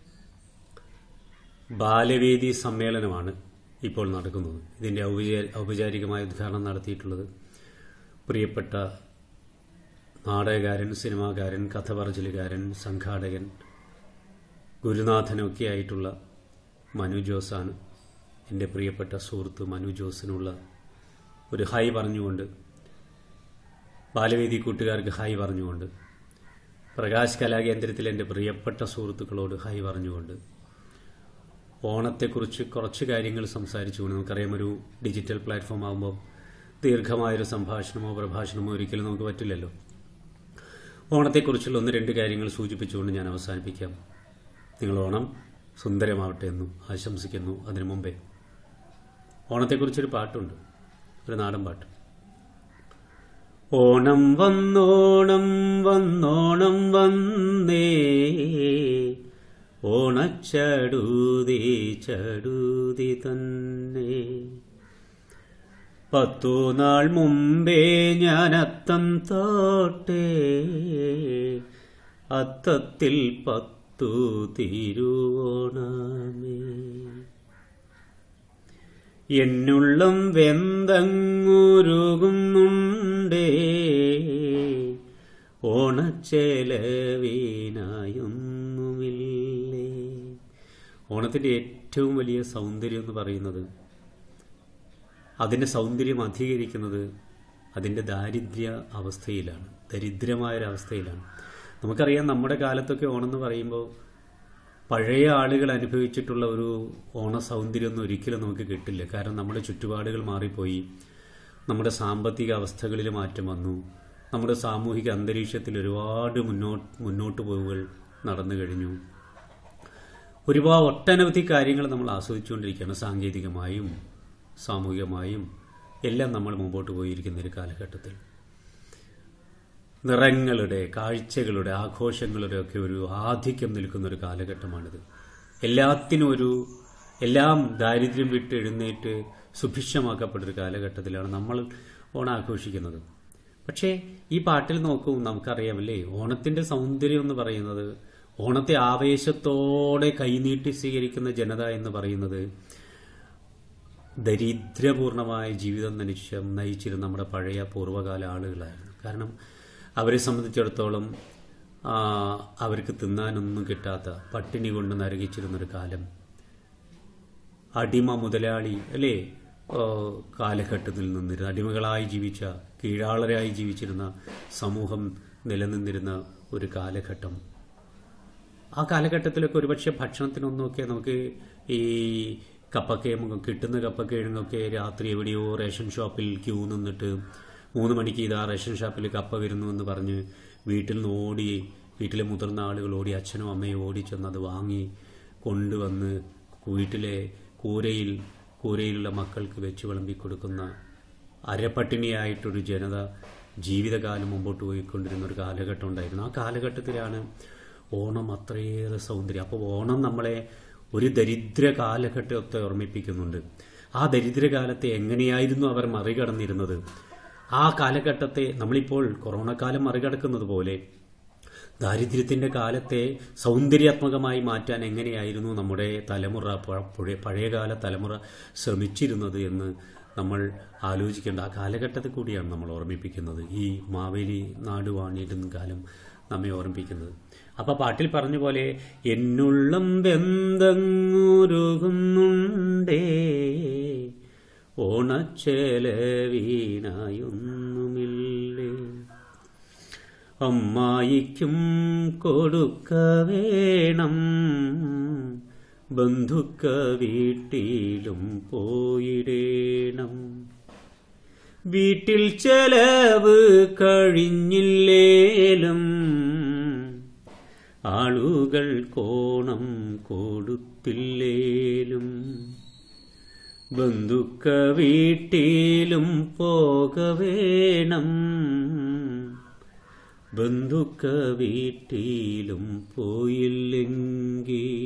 Speaker 4: ബാലവേദി സമ്മേളനമാണ് ഇപ്പോൾ നടക്കുന്നത് ഇതിൻ്റെ ഔപചാ- ഔപചാരികമായ ഉദ്ഘാടനം നടത്തിയിട്ടുള്ളത് പ്രിയപ്പെട്ട നാടകകാരൻ സിനിമാകാരൻ കഥ പറച്ചിലുകാരൻ സംഘാടകൻ ഗുരുനാഥനൊക്കെ ആയിട്ടുള്ള മനു ജോസാണ് എൻ്റെ പ്രിയപ്പെട്ട സുഹൃത്ത് മനു ജോസിനുള്ള ഒരു ഹായ് പറഞ്ഞുകൊണ്ട് ബാലവേദി കൂട്ടുകാർക്ക് ഹായ് പറഞ്ഞുകൊണ്ട് പ്രകാശ് കലാകേന്ദ്രത്തിലെ എൻ്റെ പ്രിയപ്പെട്ട സുഹൃത്തുക്കളോട് ഹായ് പറഞ്ഞുകൊണ്ട് ഓണത്തെക്കുറിച്ച് കുറച്ച് കാര്യങ്ങൾ സംസാരിച്ചുകൊണ്ട് നമുക്കറിയാം ഒരു ഡിജിറ്റൽ പ്ലാറ്റ്ഫോം ആകുമ്പോൾ ദീർഘമായൊരു സംഭാഷണമോ പ്രഭാഷണമോ ഒരിക്കലും നമുക്ക് പറ്റില്ലല്ലോ ഓണത്തെക്കുറിച്ചുള്ള ഒന്ന് രണ്ട് കാര്യങ്ങൾ സൂചിപ്പിച്ചുകൊണ്ട് ഞാൻ അവസാനിപ്പിക്കാം നിങ്ങൾ ഓണം സുന്ദരമാവട്ടെ എന്നും ആശംസിക്കുന്നു അതിനു മുമ്പേ ഓണത്തെക്കുറിച്ചൊരു പാട്ടുണ്ട് ഒരു നാടൻ പാട്ട് ഓണം വന്നോണം വന്നോണം വന്നേ ഓണച്ചടൂതി ചടൂതി തന്നെ പത്തു നാൾ മുമ്പേ ഞാൻ അത്തം തോട്ടേ അത്തത്തിൽ പത്തു തിരുവോണമേ എന്നുള്ളം വെന്തങ്ങുരുകുന്നുണ്ടേ ഓണച്ചെലവിനായൊന്നുമില്ലേ ഓണത്തിൻ്റെ ഏറ്റവും വലിയ സൗന്ദര്യം എന്ന് പറയുന്നത് അതിൻ്റെ സൗന്ദര്യം അധികരിക്കുന്നത് അതിൻ്റെ ദാരിദ്ര്യ അവസ്ഥയിലാണ് ദരിദ്രമായൊരവസ്ഥയിലാണ് നമുക്കറിയാം നമ്മുടെ കാലത്തൊക്കെ ഓണം എന്ന് പറയുമ്പോൾ പഴയ ആളുകൾ അനുഭവിച്ചിട്ടുള്ള ഒരു ഓണ സൗന്ദര്യമൊന്നും ഒരിക്കലും നമുക്ക് കിട്ടില്ല കാരണം നമ്മുടെ ചുറ്റുപാടുകൾ മാറിപ്പോയി നമ്മുടെ സാമ്പത്തിക അവസ്ഥകളിൽ മാറ്റം വന്നു നമ്മുടെ സാമൂഹിക അന്തരീക്ഷത്തിൽ ഒരുപാട് മുന്നോട്ട് മുന്നോട്ട് പോവുകൾ നടന്നു കഴിഞ്ഞു ഒരുപാട് ഒട്ടനവധി കാര്യങ്ങൾ നമ്മൾ ആസ്വദിച്ചുകൊണ്ടിരിക്കുകയാണ് സാങ്കേതികമായും സാമൂഹികമായും എല്ലാം നമ്മൾ മുമ്പോട്ട് പോയിരിക്കുന്ന ഒരു കാലഘട്ടത്തിൽ നിറങ്ങളുടെ കാഴ്ചകളുടെ ആഘോഷങ്ങളുടെ ഒക്കെ ഒരു ആധിക്യം നിൽക്കുന്ന ഒരു കാലഘട്ടമാണിത് എല്ലാത്തിനും ഒരു എല്ലാം ദാരിദ്ര്യം വിട്ട് എഴുന്നേറ്റ് സുഭിക്ഷമാക്കപ്പെട്ടൊരു കാലഘട്ടത്തിലാണ് നമ്മൾ ഓണം ആഘോഷിക്കുന്നത് പക്ഷേ ഈ പാട്ടിൽ നോക്കൂ നമുക്കറിയാമല്ലേ ഓണത്തിന്റെ സൗന്ദര്യം എന്ന് പറയുന്നത് ഓണത്തെ ആവേശത്തോടെ കൈനീട്ടി സ്വീകരിക്കുന്ന ജനത എന്ന് പറയുന്നത് ദരിദ്രപൂർണമായ ജീവിതം നയിച്ച നയിച്ചിരുന്ന നമ്മുടെ പഴയ പൂർവ്വകാല ആളുകളായിരുന്നു കാരണം അവരെ സംബന്ധിച്ചിടത്തോളം ആ, അവർക്ക് തിന്നാനൊന്നും കിട്ടാത്ത പട്ടിണി കൊണ്ട് നരകിച്ചിരുന്നൊരു കാലം അടിമ മുതലാളി അല്ലേ ഓ, കാലഘട്ടത്തിൽ നിന്നിരുന്ന അടിമകളായി ജീവിച്ച കീഴാളരായി ജീവിച്ചിരുന്ന സമൂഹം നിലനിന്നിരുന്ന ഒരു കാലഘട്ടം ആ കാലഘട്ടത്തിലൊക്കെ ഒരുപക്ഷെ ഭക്ഷണത്തിനൊന്നുമൊക്കെ നമുക്ക് ഈ കപ്പക്കയും കിട്ടുന്ന കപ്പക്കിഴങ്ങൊക്കെ രാത്രി എവിടെയോ റേഷൻ ഷോപ്പിൽ ക്യൂ നിന്നിട്ട് മൂന്ന് മണിക്ക് ഇതാ റേഷൻ ഷോപ്പിൽ കപ്പ വരുന്നു എന്ന് പറഞ്ഞ് വീട്ടിൽ നിന്ന് ഓടി വീട്ടിലെ മുതിർന്ന ആളുകൾ ഓടി അച്ഛനും അമ്മയും ഓടി ചെന്ന് അത് വാങ്ങി കൊണ്ടുവന്ന് വീട്ടിലെ കൂരയിൽ കൂരയിലുള്ള മക്കൾക്ക് വെച്ച് വിളമ്പി കൊടുക്കുന്ന അരപ്പട്ടിണിയായിട്ടൊരു ജനത ജീവിതകാലം മുമ്പോട്ട് പോയിക്കൊണ്ടിരുന്ന ഒരു കാലഘട്ടം ഉണ്ടായിരുന്നു ആ കാലഘട്ടത്തിലാണ് ഓണം അത്രയേറെ സൗന്ദര്യം അപ്പോൾ ഓണം നമ്മളെ ഒരു ദരിദ്ര കാലഘട്ടത്തെ ഓർമ്മിപ്പിക്കുന്നുണ്ട് ആ ദരിദ്രകാലത്തെ എങ്ങനെയായിരുന്നു അവർ മറികടന്നിരുന്നത് ആ കാലഘട്ടത്തെ നമ്മളിപ്പോൾ കൊറോണ കാലം മറികടക്കുന്നത് പോലെ ദാരിദ്ര്യത്തിന്റെ കാലത്തെ സൗന്ദര്യാത്മകമായി മാറ്റാൻ എങ്ങനെയായിരുന്നു നമ്മുടെ തലമുറ പ- പുഴ- പഴയകാല തലമുറ ശ്രമിച്ചിരുന്നത് എന്ന് നമ്മൾ ആലോചിക്കേണ്ട ആ കാലഘട്ടത്തെ കൂടിയാണ് നമ്മൾ ഓർമ്മിപ്പിക്കുന്നത് ഈ മാവേലി നാട് വാണിടുന്ന കാലം നമ്മെ ഓർമ്മിപ്പിക്കുന്നത് അപ്പൊ പാട്ടിൽ പറഞ്ഞ പോലെ എന്നുള്ളം വെന്തങ്ങുരുകുന്നുണ്ടേ ഓണച്ചെലവീനായൊന്നുമില്ലേ അമ്മായിക്കും കൊടുക്ക വേണം ബന്ധുക്ക വീട്ടിലും പോയിടേണം വീട്ടിൽ ചെലവ് കഴിഞ്ഞില്ലേലും ആളുകൾ കോണം കൊടുത്തില്ലേലും ബന്ധുക്ക വീട്ടിലും പോക വേണം ബന്ധുക്ക വീട്ടിലും പോയില്ലെങ്കിൽ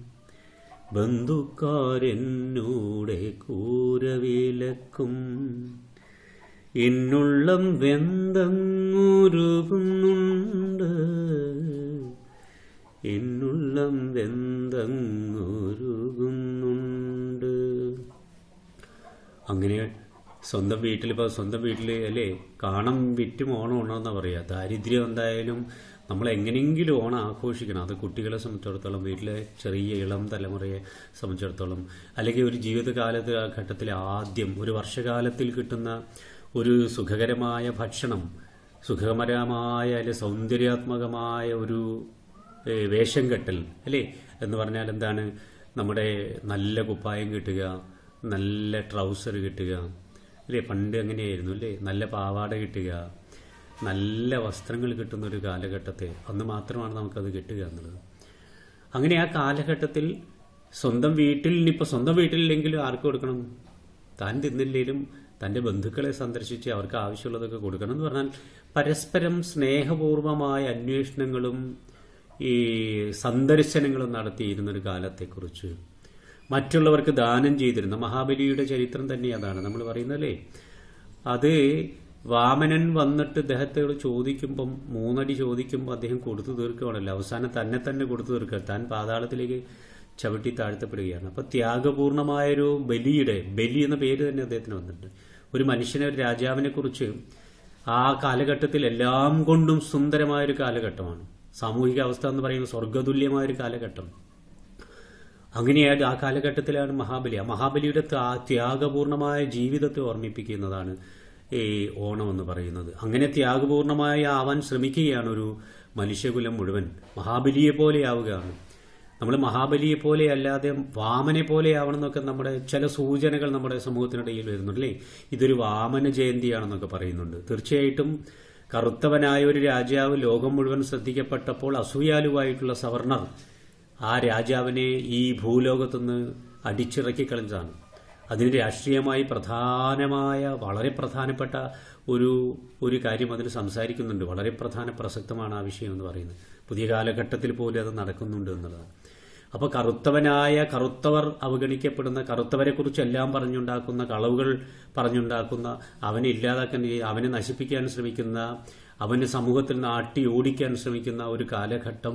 Speaker 4: ബന്ധുക്കാരെന്നൂടെ കൂരവിലക്കും എന്നുള്ളം വെന്തങ്ങുരുകുന്നുണ്ട് എന്നുള്ളം വെന്തങ്ങുരുകുന്നുണ്ട് അങ്ങനെ സ്വന്തം വീട്ടിൽ ഇപ്പോൾ സ്വന്തം വീട്ടിൽ അല്ലേ കാണം വിറ്റും ഓണം ഉണമെന്നാണ് പറയുക ദാരിദ്ര്യം എന്തായാലും നമ്മൾ എങ്ങനെയെങ്കിലും ഓണം ആഘോഷിക്കണം അത് കുട്ടികളെ സംബന്ധിച്ചിടത്തോളം വീട്ടിലെ ചെറിയ ഇളം തലമുറയെ സംബന്ധിച്ചിടത്തോളം അല്ലെങ്കിൽ ഒരു ജീവിതകാലത്ത് ആ ഘട്ടത്തിൽ ആദ്യം ഒരു വർഷകാലത്തിൽ കിട്ടുന്ന ഒരു സുഖകരമായ ഭക്ഷണം സുഖകരമായ അല്ലെ സൗന്ദര്യാത്മകമായ ഒരു ഏ, വേഷം കെട്ടൽ അല്ലേ എന്ന് പറഞ്ഞാൽ എന്താണ് നമ്മുടെ നല്ല കുപ്പായം കിട്ടുക നല്ല ട്രൗസർ കിട്ടുക അല്ലേ പണ്ട് അങ്ങനെയായിരുന്നു അല്ലേ നല്ല പാവാട കിട്ടുക നല്ല വസ്ത്രങ്ങൾ കിട്ടുന്ന ഒരു കാലഘട്ടത്തെ അന്ന് മാത്രമാണ് നമുക്കത് കിട്ടുക എന്നുള്ളത് അങ്ങനെ ആ കാലഘട്ടത്തിൽ സ്വന്തം വീട്ടിൽ ഇനിയിപ്പോൾ സ്വന്തം വീട്ടിലില്ലെങ്കിലും ആർക്ക് കൊടുക്കണം താൻ തിന്നില്ലെങ്കിലും തൻ്റെ ബന്ധുക്കളെ സന്ദർശിച്ച് അവർക്ക് ആവശ്യമുള്ളതൊക്കെ കൊടുക്കണം എന്ന് പറഞ്ഞാൽ പരസ്പരം സ്നേഹപൂർവമായ അന്വേഷണങ്ങളും ഈ സന്ദർശനങ്ങളും നടത്തിയിരുന്ന ഒരു കാലത്തെക്കുറിച്ച് മറ്റുള്ളവർക്ക് ദാനം ചെയ്തിരുന്ന മഹാബലിയുടെ ചരിത്രം തന്നെ അതാണ് നമ്മൾ പറയുന്നതല്ലേ അത് വാമനൻ വന്നിട്ട് അദ്ദേഹത്തോട് ചോദിക്കുമ്പം മൂന്നടി ചോദിക്കുമ്പോൾ അദ്ദേഹം കൊടുത്തു തീർക്കുകയാണല്ലോ അവസാനം തന്നെ തന്നെ കൊടുത്തു തീർക്കുക താൻ പാതാളത്തിലേക്ക് ചവിട്ടി താഴ്ത്തപ്പെടുകയാണ് അപ്പൊ ത്യാഗപൂർണമായൊരു ബലിയുടെ ബലി എന്ന പേര് തന്നെ അദ്ദേഹത്തിന് വന്നിട്ടുണ്ട് ഒരു മനുഷ്യനെ ഒരു രാജാവിനെ കുറിച്ച് ആ കാലഘട്ടത്തിൽ എല്ലാം കൊണ്ടും സുന്ദരമായൊരു കാലഘട്ടമാണ് സാമൂഹിക അവസ്ഥ എന്ന് പറയുന്നത് സ്വർഗതുല്യമായൊരു കാലഘട്ടം അങ്ങനെയായിട്ട് ആ കാലഘട്ടത്തിലാണ് മഹാബലി ആ മഹാബലിയുടെ ത്യാ- ത്യാഗപൂർണമായ ജീവിതത്തെ ഓർമ്മിപ്പിക്കുന്നതാണ് ഈ ഓണം എന്ന് പറയുന്നത് അങ്ങനെ ത്യാഗപൂർണമായി ആവാൻ ശ്രമിക്കുകയാണ് ഒരു മനുഷ്യകുലം മുഴുവൻ മഹാബലിയെ പോലെയാവുകയാണ് നമ്മൾ മഹാബലിയെ പോലെ അല്ലാതെ വാമനെ പോലെ ആവണം എന്നൊക്കെ നമ്മുടെ ചില സൂചനകൾ നമ്മുടെ സമൂഹത്തിനിടയിൽ വരുന്നുണ്ട് അല്ലേ ഇതൊരു വാമന ജയന്തിയാണെന്നൊക്കെ പറയുന്നുണ്ട് തീർച്ചയായിട്ടും കറുത്തവനായ ഒരു രാജാവ് ലോകം മുഴുവൻ ശ്രദ്ധിക്കപ്പെട്ടപ്പോൾ അസൂയാലുവായിട്ടുള്ള സവർണർ ആ രാജാവിനെ ഈ ഭൂലോകത്തുനിന്ന് അടിച്ചിറക്കി കളഞ്ഞതാണ് അതിന് രാഷ്ട്രീയമായി പ്രധാനമായ വളരെ പ്രധാനപ്പെട്ട ഒരു ഒരു കാര്യം അതിൽ സംസാരിക്കുന്നുണ്ട് വളരെ പ്രധാന പ്രസക്തമാണ് ആ വിഷയം എന്ന് പറയുന്നത് പുതിയ കാലഘട്ടത്തിൽ പോലും അത് നടക്കുന്നുണ്ട് എന്നുള്ളതാണ് അപ്പോൾ കറുത്തവനായ കറുത്തവർ അവഗണിക്കപ്പെടുന്ന കറുത്തവരെ കുറിച്ചെല്ലാം പറഞ്ഞുണ്ടാക്കുന്ന കളവുകൾ പറഞ്ഞുണ്ടാക്കുന്ന അവനെ ഇല്ലാതാക്കാൻ അവനെ നശിപ്പിക്കാൻ ശ്രമിക്കുന്ന അവന് സമൂഹത്തിൽ നിന്ന് ആട്ടി ഓടിക്കാൻ ശ്രമിക്കുന്ന ഒരു കാലഘട്ടം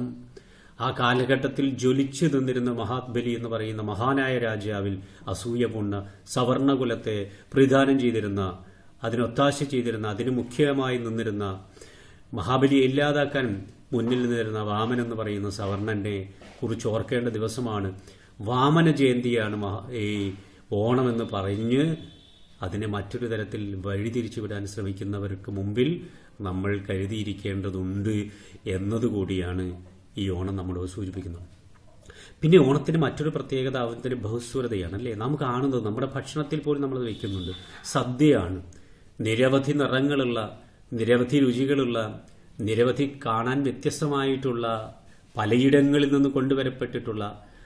Speaker 4: ആ കാലഘട്ടത്തിൽ ജ്വലിച്ചു നിന്നിരുന്ന മഹാത്ബലി എന്ന് പറയുന്ന മഹാനായ രാജാവിൽ അസൂയ പൂണ്ട സവർണകുലത്തെ പ്രതിദാനം ചെയ്തിരുന്ന അതിനൊത്താശ ചെയ്തിരുന്ന അതിന് മുഖ്യമായി നിന്നിരുന്ന മഹാബലിയെ ഇല്ലാതാക്കാൻ മുന്നിൽ നിന്നിരുന്ന വാമൻ എന്ന് പറയുന്ന സവർണന്റെ കുറിച്ച് ഓർക്കേണ്ട ദിവസമാണ് വാമന ജയന്തിയാണ് മഹാ ഈ ഓണമെന്ന് പറഞ്ഞ് അതിനെ മറ്റൊരു തരത്തിൽ വഴിതിരിച്ചു വിടാൻ ശ്രമിക്കുന്നവർക്ക് മുമ്പിൽ നമ്മൾ കരുതിയിരിക്കേണ്ടതുണ്ട് എന്നതുകൂടിയാണ് ഈ ഓണം നമ്മളോട് സൂചിപ്പിക്കുന്നത് പിന്നെ ഓണത്തിന് മറ്റൊരു പ്രത്യേകത അതിന്റെ ബഹുസ്വരതയാണ് അല്ലേ നാം കാണുന്നത് നമ്മുടെ ഭക്ഷണത്തിൽ പോലും നമ്മൾ വെക്കുന്നുണ്ട് സദ്യയാണ് നിരവധി നിറങ്ങളുള്ള നിരവധി രുചികളുള്ള നിരവധി കാണാൻ വ്യത്യസ്തമായിട്ടുള്ള പലയിടങ്ങളിൽ നിന്ന് കൊണ്ടുവരപ്പെട്ടിട്ടുള്ള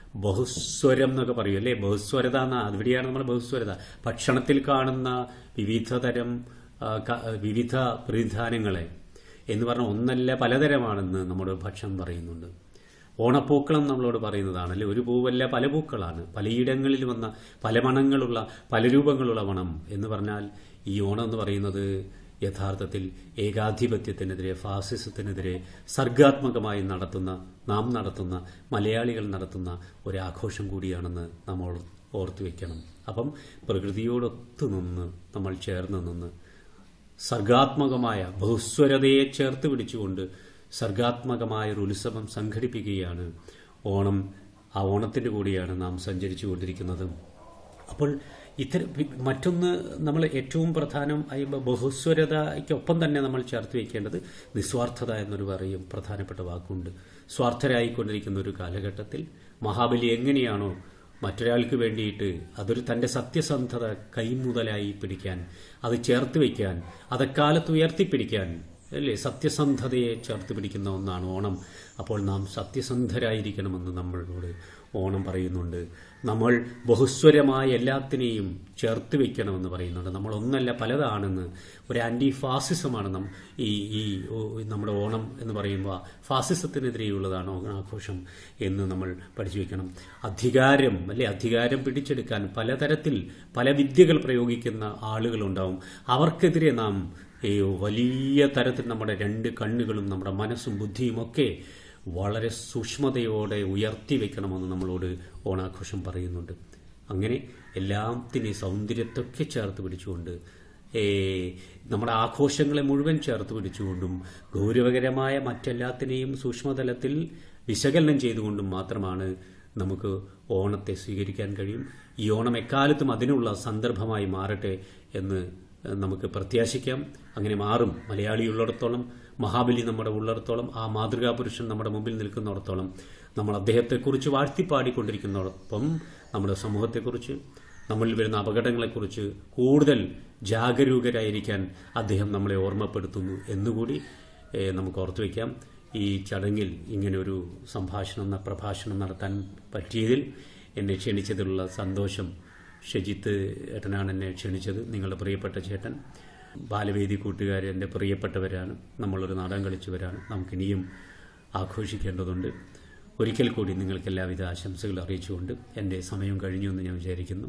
Speaker 4: ബഹുസ്വരം എന്നൊക്കെ പറയും അല്ലേ ബഹുസ്വരത എന്ന അവിടെയാണ് നമ്മുടെ ബഹുസ്വരത ഭക്ഷണത്തിൽ കാണുന്ന വിവിധ തരം ആ, ക- വിവിധ പ്രതിധാനങ്ങളെ എന്ന് പറഞ്ഞ ഒന്നല്ല പലതരമാണെന്ന് നമ്മുടെ ഭക്ഷണം പറയുന്നുണ്ട് ഓണപ്പൂക്കളം നമ്മളോട് പറയുന്നതാണ് അല്ലെ ഒരു പൂവല്ല പല പൂക്കളാണ് പലയിടങ്ങളിൽ വന്ന പല മണങ്ങളുള്ള പല രൂപങ്ങളുള്ള മണം എന്ന് പറഞ്ഞാൽ ഈ ഓണം എന്ന് പറയുന്നത് യഥാർത്ഥത്തിൽ ഏകാധിപത്യത്തിനെതിരെ ഫാസിസത്തിനെതിരെ സർഗാത്മകമായി നടത്തുന്ന നാം നടത്തുന്ന മലയാളികൾ നടത്തുന്ന ഒരാഘോഷം കൂടിയാണെന്ന് നമ്മൾ ഓർത്തു വെക്കണം അപ്പം പ്രകൃതിയോടൊത്തു നിന്ന് നമ്മൾ ചേർന്ന് നിന്ന് സർഗാത്മകമായ ബഹുസ്വരതയെ ചേർത്ത് പിടിച്ചുകൊണ്ട് സർഗാത്മകമായ ഒരു ഉത്സവം സംഘടിപ്പിക്കുകയാണ് ഓണം ആ ഓണത്തിന്റെ കൂടിയാണ് നാം സഞ്ചരിച്ചു കൊണ്ടിരിക്കുന്നത് അപ്പോൾ ഇത്തരം മറ്റൊന്ന് നമ്മൾ ഏറ്റവും പ്രധാനം ആയി ബഹുസ്വരതയ്ക്കൊപ്പം തന്നെ നമ്മൾ ചേർത്ത് വയ്ക്കേണ്ടത് നിസ്വാർത്ഥത എന്നൊരു പറയും പ്രധാനപ്പെട്ട വാക്കുണ്ട് സ്വാർത്ഥരായിക്കൊണ്ടിരിക്കുന്ന ഒരു കാലഘട്ടത്തിൽ മഹാബലി എങ്ങനെയാണോ മറ്റൊരാൾക്ക് വേണ്ടിയിട്ട് അതൊരു തന്റെ സത്യസന്ധത കൈമുതലായി പിടിക്കാൻ അത് ചേർത്ത് വയ്ക്കാൻ അതെക്കാലത്ത് ഉയർത്തിപ്പിടിക്കാൻ അല്ലേ സത്യസന്ധതയെ ചേർത്ത് പിടിക്കുന്ന ഒന്നാണ് ഓണം അപ്പോൾ നാം സത്യസന്ധരായിരിക്കണമെന്ന് നമ്മളോട് ഓണം പറയുന്നുണ്ട് നമ്മൾ ബഹുസ്വരമായ എല്ലാത്തിനെയും ചേർത്ത് വെക്കണമെന്ന് പറയുന്നുണ്ട് നമ്മൾ ഒന്നല്ല പലതാണെന്ന് ഒരു ആന്റി ഫാസിസമാണ് നം ഈ ഈ ഓ- നമ്മുടെ ഓണം എന്ന് പറയുമ്പോൾ ഫാസിസത്തിനെതിരെയുള്ളതാണ് ഓണാഘോഷം എന്ന് നമ്മൾ പഠിച്ചു വെക്കണം അധികാരം അല്ലെ അധികാരം പിടിച്ചെടുക്കാൻ പലതരത്തിൽ പല വിദ്യകൾ പ്രയോഗിക്കുന്ന ആളുകളുണ്ടാവും അവർക്കെതിരെ നാം ഈ വലിയ തരത്തിൽ നമ്മുടെ രണ്ട് കണ്ണുകളും നമ്മുടെ മനസ്സും ബുദ്ധിയും ഒക്കെ വളരെ സൂക്ഷ്മതയോടെ ഉയർത്തി വെക്കണമെന്ന് നമ്മളോട് ഓണാഘോഷം പറയുന്നുണ്ട് അങ്ങനെ എല്ലാത്തിനെയും സൗന്ദര്യത്തൊക്കെ ചേർത്ത് പിടിച്ചുകൊണ്ട് ഏ, നമ്മുടെ ആഘോഷങ്ങളെ മുഴുവൻ ചേർത്ത് പിടിച്ചുകൊണ്ടും ഗൗരവകരമായ മറ്റെല്ലാത്തിനെയും സൂക്ഷ്മതലത്തിൽ വിശകലനം ചെയ്തുകൊണ്ടും മാത്രമാണ് നമുക്ക് ഓണത്തെ സ്വീകരിക്കാൻ കഴിയും ഈ ഓണം എക്കാലത്തും അതിനുള്ള സന്ദർഭമായി മാറട്ടെ എന്ന് നമുക്ക് പ്രത്യാശിക്കാം അങ്ങനെ മാറും മലയാളി ഉള്ളിടത്തോളം മഹാബലി നമ്മുടെ ഉള്ളിടത്തോളം ആ മാതൃകാ പുരുഷൻ നമ്മുടെ മുമ്പിൽ നിൽക്കുന്നിടത്തോളം നമ്മൾ അദ്ദേഹത്തെക്കുറിച്ച് വാഴ്ത്തിപ്പാടിക്കൊണ്ടിരിക്കുന്നതോടൊപ്പം നമ്മുടെ സമൂഹത്തെക്കുറിച്ച് നമ്മളിൽ വരുന്ന അപകടങ്ങളെക്കുറിച്ച് കൂടുതൽ ജാഗരൂകരായിരിക്കാൻ അദ്ദേഹം നമ്മളെ ഓർമ്മപ്പെടുത്തുന്നു എന്നുകൂടി ഏഹ്, നമുക്ക് ഓർത്തു വയ്ക്കാം ഈ ചടങ്ങിൽ ഇങ്ങനെ ഒരു സംഭാഷണം ന- പ്രഭാഷണം നടത്താൻ പറ്റിയതിൽ എന്നെ ക്ഷണിച്ചതിലുള്ള സന്തോഷം ഷജിത്ത് ഏട്ടനാണ് എന്നെ ക്ഷണിച്ചത് നിങ്ങളുടെ പ്രിയപ്പെട്ട ചേട്ടൻ ബാലവേദി കൂട്ടുകാർ എൻ്റെ പ്രിയപ്പെട്ടവരാണ് നമ്മളൊരു നാടകം കളിച്ചവരാണ് നമുക്കിനിയും ആഘോഷിക്കേണ്ടതുണ്ട് ഒരിക്കൽ കൂടി നിങ്ങൾക്ക് എല്ലാവിധ ആശംസകൾ അറിയിച്ചുകൊണ്ട് എൻ്റെ സമയം കഴിഞ്ഞു എന്ന് ഞാൻ വിചാരിക്കുന്നു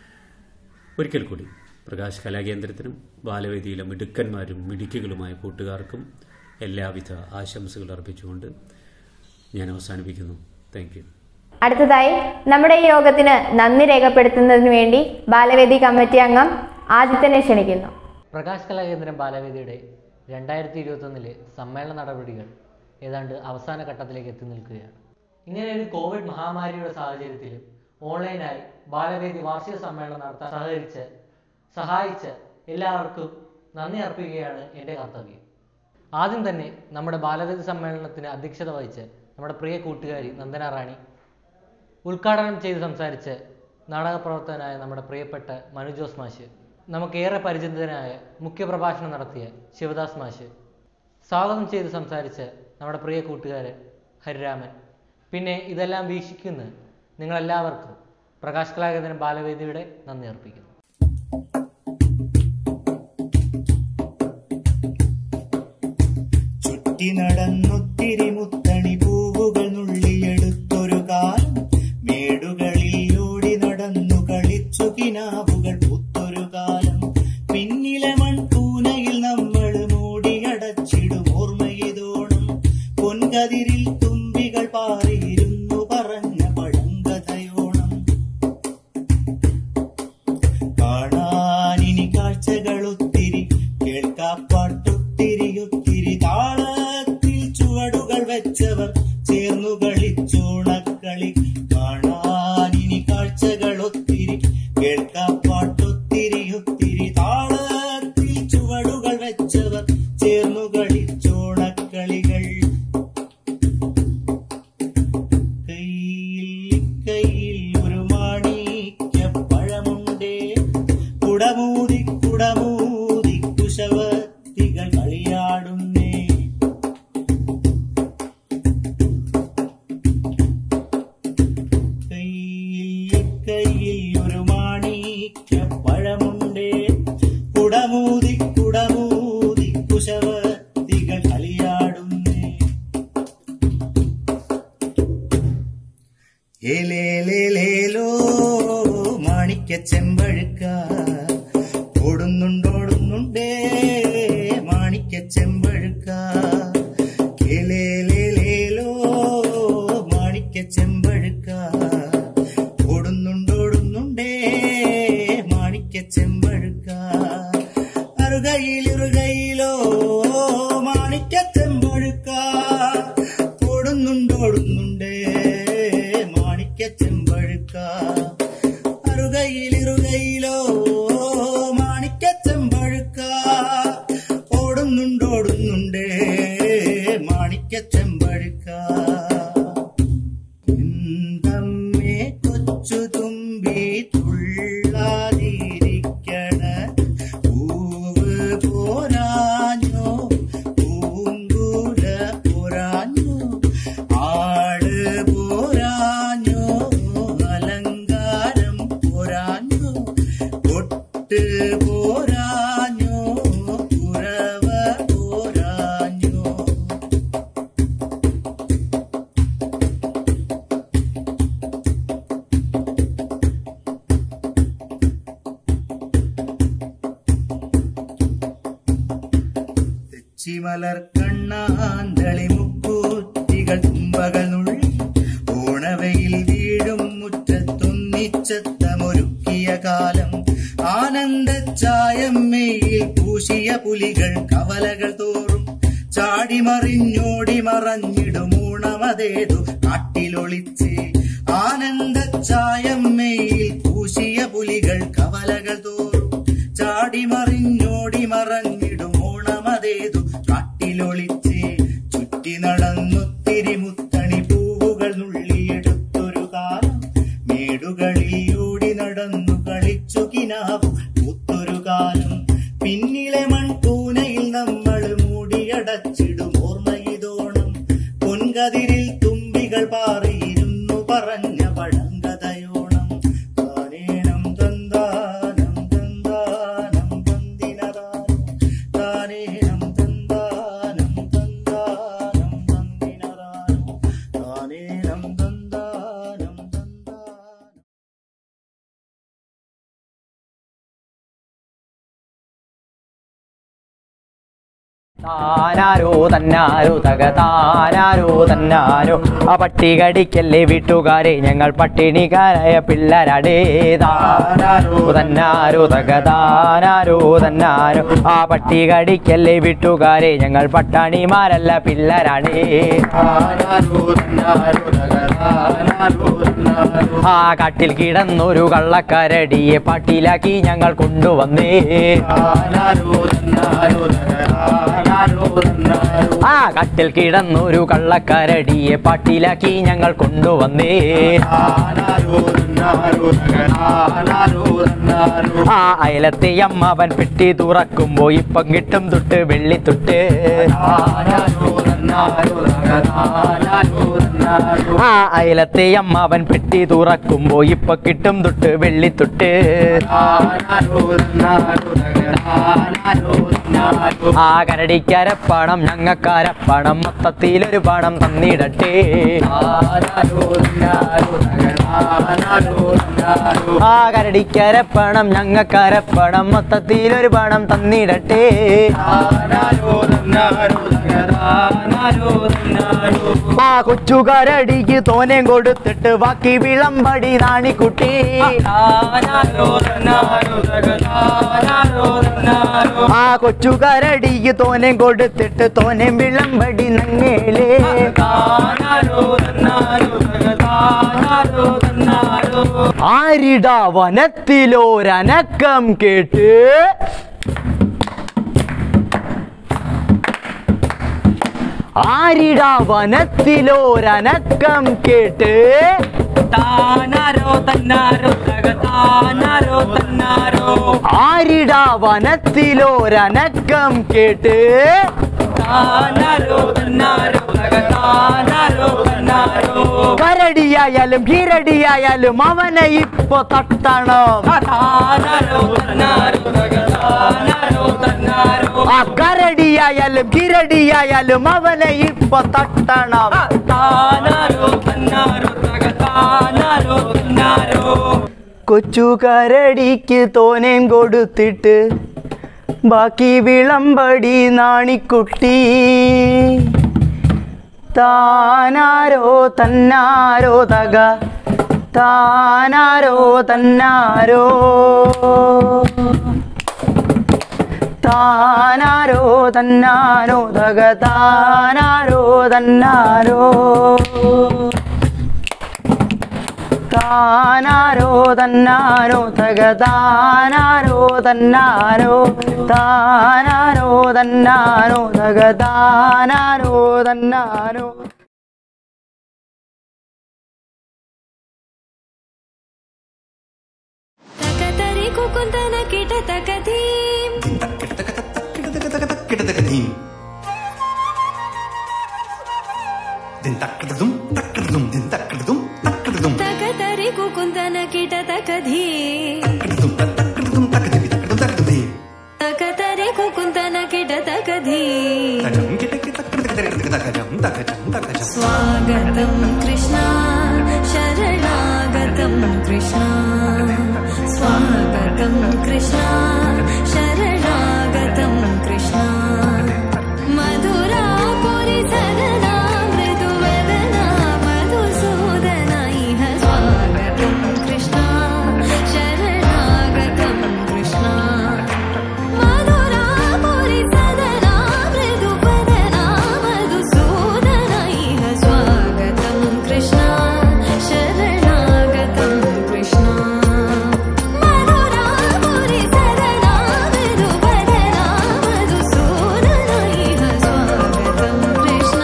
Speaker 4: ഒരിക്കൽ കൂടി പ്രകാശ് കലാകേന്ദ്രത്തിനും ബാലവേദിയിലെ മിടുക്കന്മാരും മിടുക്കികളുമായ കൂട്ടുകാർക്കും എല്ലാവിധ ആശംസകൾ അർപ്പിച്ചുകൊണ്ട് ഞാൻ അവസാനിപ്പിക്കുന്നു താങ്ക് യു
Speaker 1: അടുത്തതായി നമ്മുടെ ഈ യോഗത്തിന് നന്ദി രേഖപ്പെടുത്തുന്നതിന് വേണ്ടി ബാലവേദി കമ്മിറ്റി അംഗം ആദിത്യനെ ക്ഷണിക്കുന്നു
Speaker 5: പ്രകാശ് കലാകേന്ദ്രം ബാലവേദിയുടെ രണ്ടായിരത്തി ഇരുപത്തൊന്നിലെ സമ്മേളന നടപടികൾ ഏതാണ്ട് അവസാന ഘട്ടത്തിലേക്ക് എത്തി നിൽക്കുകയാണ് ഇങ്ങനെ ഒരു കോവിഡ് മഹാമാരിയുടെ സാഹചര്യത്തിലും ഓൺലൈനായി ബാലവേദി വാർഷിക സമ്മേളനം നടത്താൻ സഹകരിച്ച് സഹായിച്ച് എല്ലാവർക്കും നന്ദി അർപ്പിക്കുകയാണ് എൻ്റെ കർത്തവ്യം ആദ്യം തന്നെ നമ്മുടെ ബാലവേദി സമ്മേളനത്തിന് അധ്യക്ഷത വഹിച്ച് നമ്മുടെ പ്രിയ കൂട്ടുകാരി നന്ദന റാണി ഉദ്ഘാടനം ചെയ്ത് സംസാരിച്ച് നാടകപ്രവർത്തകനായ നമ്മുടെ പ്രിയപ്പെട്ട മനു ജോസ് മാഷ് നമുക്കേറെ പരിചിതനായ മുഖ്യപ്രഭാഷണം നടത്തിയ ശിവദാസ് മാഷ് സ്വാഗതം ചെയ്ത് സംസാരിച്ച് നമ്മുടെ പ്രിയ കൂട്ടുകാരൻ ഹരിരാമൻ പിന്നെ ഇതെല്ലാം വീക്ഷിക്കുന്ന നിങ്ങളെല്ലാവർക്കും പ്രകാശ് കലാകേന്ദ്രൻ ബാലവേദിയുടെ നന്ദി അർപ്പിക്കുന്നു
Speaker 6: ചുറ്റി നടന്നൊത്തിരി മുത്തണി പൂവുകൾ നുള്ളിയെടുത്തൊരു കാലം മേടുകളിൽ ഓടി നടന്നു കളിച്ചു കിനാവുകൾ പൂത്തൊരു കാലം പിന്നിലെ മൺകൂനയിൽ നമ്മൾ മൂടിയടച്ചിടും ഓർമ്മയിതോണം പൊൻകതിരിൽ തുമ്പികൾ പാറിയിരുന്നു പറഞ്ഞ പഴങ്കഥയോണം കാണാനിനി കാഴ്ചകളൊത്തിരി കേൾക്കാപ്പാട്ടൊത്തിരി ഒത്തിരി താളത്തിൽ ചുവടുകൾ വെച്ചവർ ചേർന്നു കളിച്ചോണക്കളി കാണാനിനി കാഴ്ചകളൊത്തിരി കേൾക്കാപ്പാട്ടൊത്തിരി ഒത്തിരി താളത്തിൽ ചുവടുകൾ വെച്ചവർ ചേർന്നു കളിച്ചോണക്കളികൾ കയ്യിൽ കയ്യിൽ ഒരു മാണിക്യ പഴമുണ്ടേ കുടമൂതി കുടമൂതി കുശവത്തികൾ കളിയാടുന്നേ കയ്യിൽ കയ്യിൽ ഒരു മാണിക്യ പഴമുണ്ടേ കുടമൂതി കുടമൂതി കുശവത്തികൾ കളിയാടുന്നേ ഏലേലേലേലോ മാണിക്യ ചെമ്പഴുക്ക ഓടുന്നുണ്ടോടുന്നുണ്ടേ മാണിക്യ ചെമ്പഴുക്ക ഏലേലേലേലോ മാണിക്യ ചെമ്പഴുക്ക ഓടുന്നുണ്ടോടുന്നുണ്ടേ മാണിക്യ ചെമ്പഴുക്ക അറുകയിൽ ഇറുകയിലോ മാണിക്യ ചെമ്പഴുക്ക ഓടുന്നുണ്ടോടുന്നുണ്ടേ മാണിക്യ ചെമ്പഴുക്ക അറുകയിൽ ഇറുകയിലോ മാണിക്യ ചെമ്പഴുക്ക എന്തമ്മേ കൊച്ചു തുമ്പി തുള്ളാതിരിക്കണ പൂവ് പോരാഞ്ഞോ പൂങ്കുല പോരാഞ്ഞോ ആട് പോരാഞ്ഞോ അലങ്കാരം പോരാഞ്ഞോ പൊട്ട് പോരാഞ്ഞോ ഉറവ പോരാഞ്ഞോ തെച്ചിമലർ കണ്ണാന്തളി മുക്കൂത്തികൾ തുമ്പകൾ നുള്ളി ഓണവയിൽ വീഴും മുറ്റത്തൊന്നിച്ചത്തമൊരുക്കിയ കാലം ആനന്ദച്ചായമ്മയിൽ പൂശിയ പുലികൾ കവലകൾ തോറും ചാടിമറിഞ്ഞോടി മറഞ്ഞിടും ഊണമതേതു കാട്ടിലൊളിച്ച് ആനന്ദച്ചായമ്മയിൽ പൂശിയ പുലികൾ കവലകൾ തോറും ചാടിമറിഞ്ഞോടി മറഞ്ഞിടും ഓണമതേതു കാട്ടിലൊളിച്ച് ചുറ്റി നടന്നൊത്തിരി മുത്തണി പൂവുകൾ നുള്ളിയെടുത്തൊരു കാലം മേടുകളിൽ ഓടി നടന്നു കളിച്ചു കിനാവും പൂത്തൊരു കാലം പിന്നിലെ മൺകൂനയിൽ നമ്മൾ മൂടിയടച്ചിടും ഓർമ്മയിതോണം പൊൻകതിരിൽ തുമ്പികൾ പാറിയിരുന്നു പറഞ്ഞ പഴങ്കഥയോണം താനേനം തന്താനം തന്താനം തന്തിനതാനം താനേനം തന്താനം തന്താനം തന്തിനതാനം താനേനം തന്താനം തന്താനം
Speaker 7: താനാരോ തന്നാരോ തക താനാരോ തന്നാരോ ആ പട്ടി കടിക്കല്ലേ വീട്ടുകാരെ ഞങ്ങൾ പട്ടിണിക്കാരായ പിള്ളേരാടേ താനാരോ തന്നാരോ തക താനാരോ തന്നാരോ ആ പട്ടി കടിക്കല്ലേ വീട്ടുകാരെ ഞങ്ങൾ പട്ടാണിമാരല്ല പിള്ളേരാടേ ആ കാട്ടിൽ കിടന്നൊരു കള്ളക്കരടിയെ പട്ടിലാക്കി ഞങ്ങൾ കൊണ്ടുവന്നേ ആ കട്ടിൽ കിടന്നൊരു കള്ളക്കരടിയെ പട്ടിലാക്കി ഞങ്ങൾ കൊണ്ടുവന്നേ ആ അയലത്തെ അമ്മാവൻ പെട്ടി തുറക്കുമ്പോ ഇപ്പം കിട്ടും തൊട്ട് വെള്ളിത്തൊട്ട് ആ അയലത്തെ അമ്മാവൻ പെട്ടി തുറക്കുമ്പോ ഇപ്പൊ കിട്ടും തൊട്ട് വെള്ളിത്തൊട്ട് ആ കരടിക്കരപ്പണം ഞങ്ങക്കരപ്പണം മൊത്തത്തിലൊരു പണം തന്നിടട്ടെ ആ കരടിക്കരപ്പണം ഞങ്ങക്കരപ്പണം മൊത്തത്തിലൊരു പണം തന്നിടട്ടെ ആ കൊച്ചുകരടിക്ക് തോനെ കൊടുത്തിട്ട് ബാക്കി വിളമ്പടി നാണിക്കുട്ടി ആ കൊച്ചുകരടിക്ക് തോനെ കൊടുത്തിട്ട് തോനെ വിളമ്പടി നങ്ങേലേ ആരിടാ വനത്തിലോരനക്കം കേട്ട് ആരിടാ വനത്തിലോരനക്കം കേട്ട്
Speaker 8: താനാരോ തന്നാരോ തക താനാരോ തന്നാരോ
Speaker 7: ആരിടാ വനത്തിലോരനക്കം കേട്ട്
Speaker 8: താനാരോ തന്നാരോ തക താനാരോ തന്നാരോ
Speaker 7: കരടിയായാലും കീരടിയായാലും അവനെ ഇപ്പൊ തട്ടണം
Speaker 8: താനാരോ തന്നാരോ തക താനാരോ തന്നാരോ
Speaker 7: ആ കരടിയായാലും കിരടിയായാലും അവനെ ഇപ്പൊ തട്ടണം
Speaker 8: താനാരോ തന്നാരോ തക താനാരോ തന്നാരോ
Speaker 7: കൊച്ചു കരടിക്ക് തോനേം കൊടുത്തിട്ട് ബാക്കി വിളമ്പടി നാണിക്കുട്ടി താനാരോ തന്നാരോ തക താനാരോ തന്നാരോ താനാരോ തന്നാരോ തക താനാരോ തന്നാരോ താനാരോ തന്നാരോ തകതാനാരോ തന്നാരോ താനാരോ തന്നാരോ തകതാനാരോ തന്നാരോ
Speaker 9: ತಕತರಿ ಕುಕುಂತನ ಕಿಟ ತಕಧೀಂ ತಕತರಿ ಕುಕುಂತನ ಕಿಟ ತಕಧೀಂ ತಕತರಿ ಕುಕುಂತನ ಕಿಟ ತಕಧೀಂ ಸ್ವಾಗತಂ ಕೃಷ್ಣ ಶರಣಾಗತಂ ಕೃಷ್ಣ ಸ್ವಾಗತಂ ಕೃಷ್ಣ ಶರಣಾಗತಂ ಕೃಷ್ಣ ಮಧುರಾಪುರಿ ಸದನಾ ಮೃದುವದನಾ ಮಧುಸೂದನ ಇಹ ಸ್ವಾಗತಂ ಕೃಷ್ಣ ಶರಣಾಗತಂ ಕೃಷ್ಣ ಮಧುರಾಪುರಿ ಸದನಾ ಮೃದುವದನಾ ಮಧುಸೂದನ ಇಹ ಸ್ವಾಗತಂ ಕೃಷ್ಣ ಶರಣಾಗತಂ ಕೃಷ್ಣ ಮಧುರಾಪುರಿ ಸದನಾ ಮೃದುವದನಾ ಮಧುಸೂದನ ಇಹ ಸ್ವಾಗತಂ ಕೃಷ್ಣ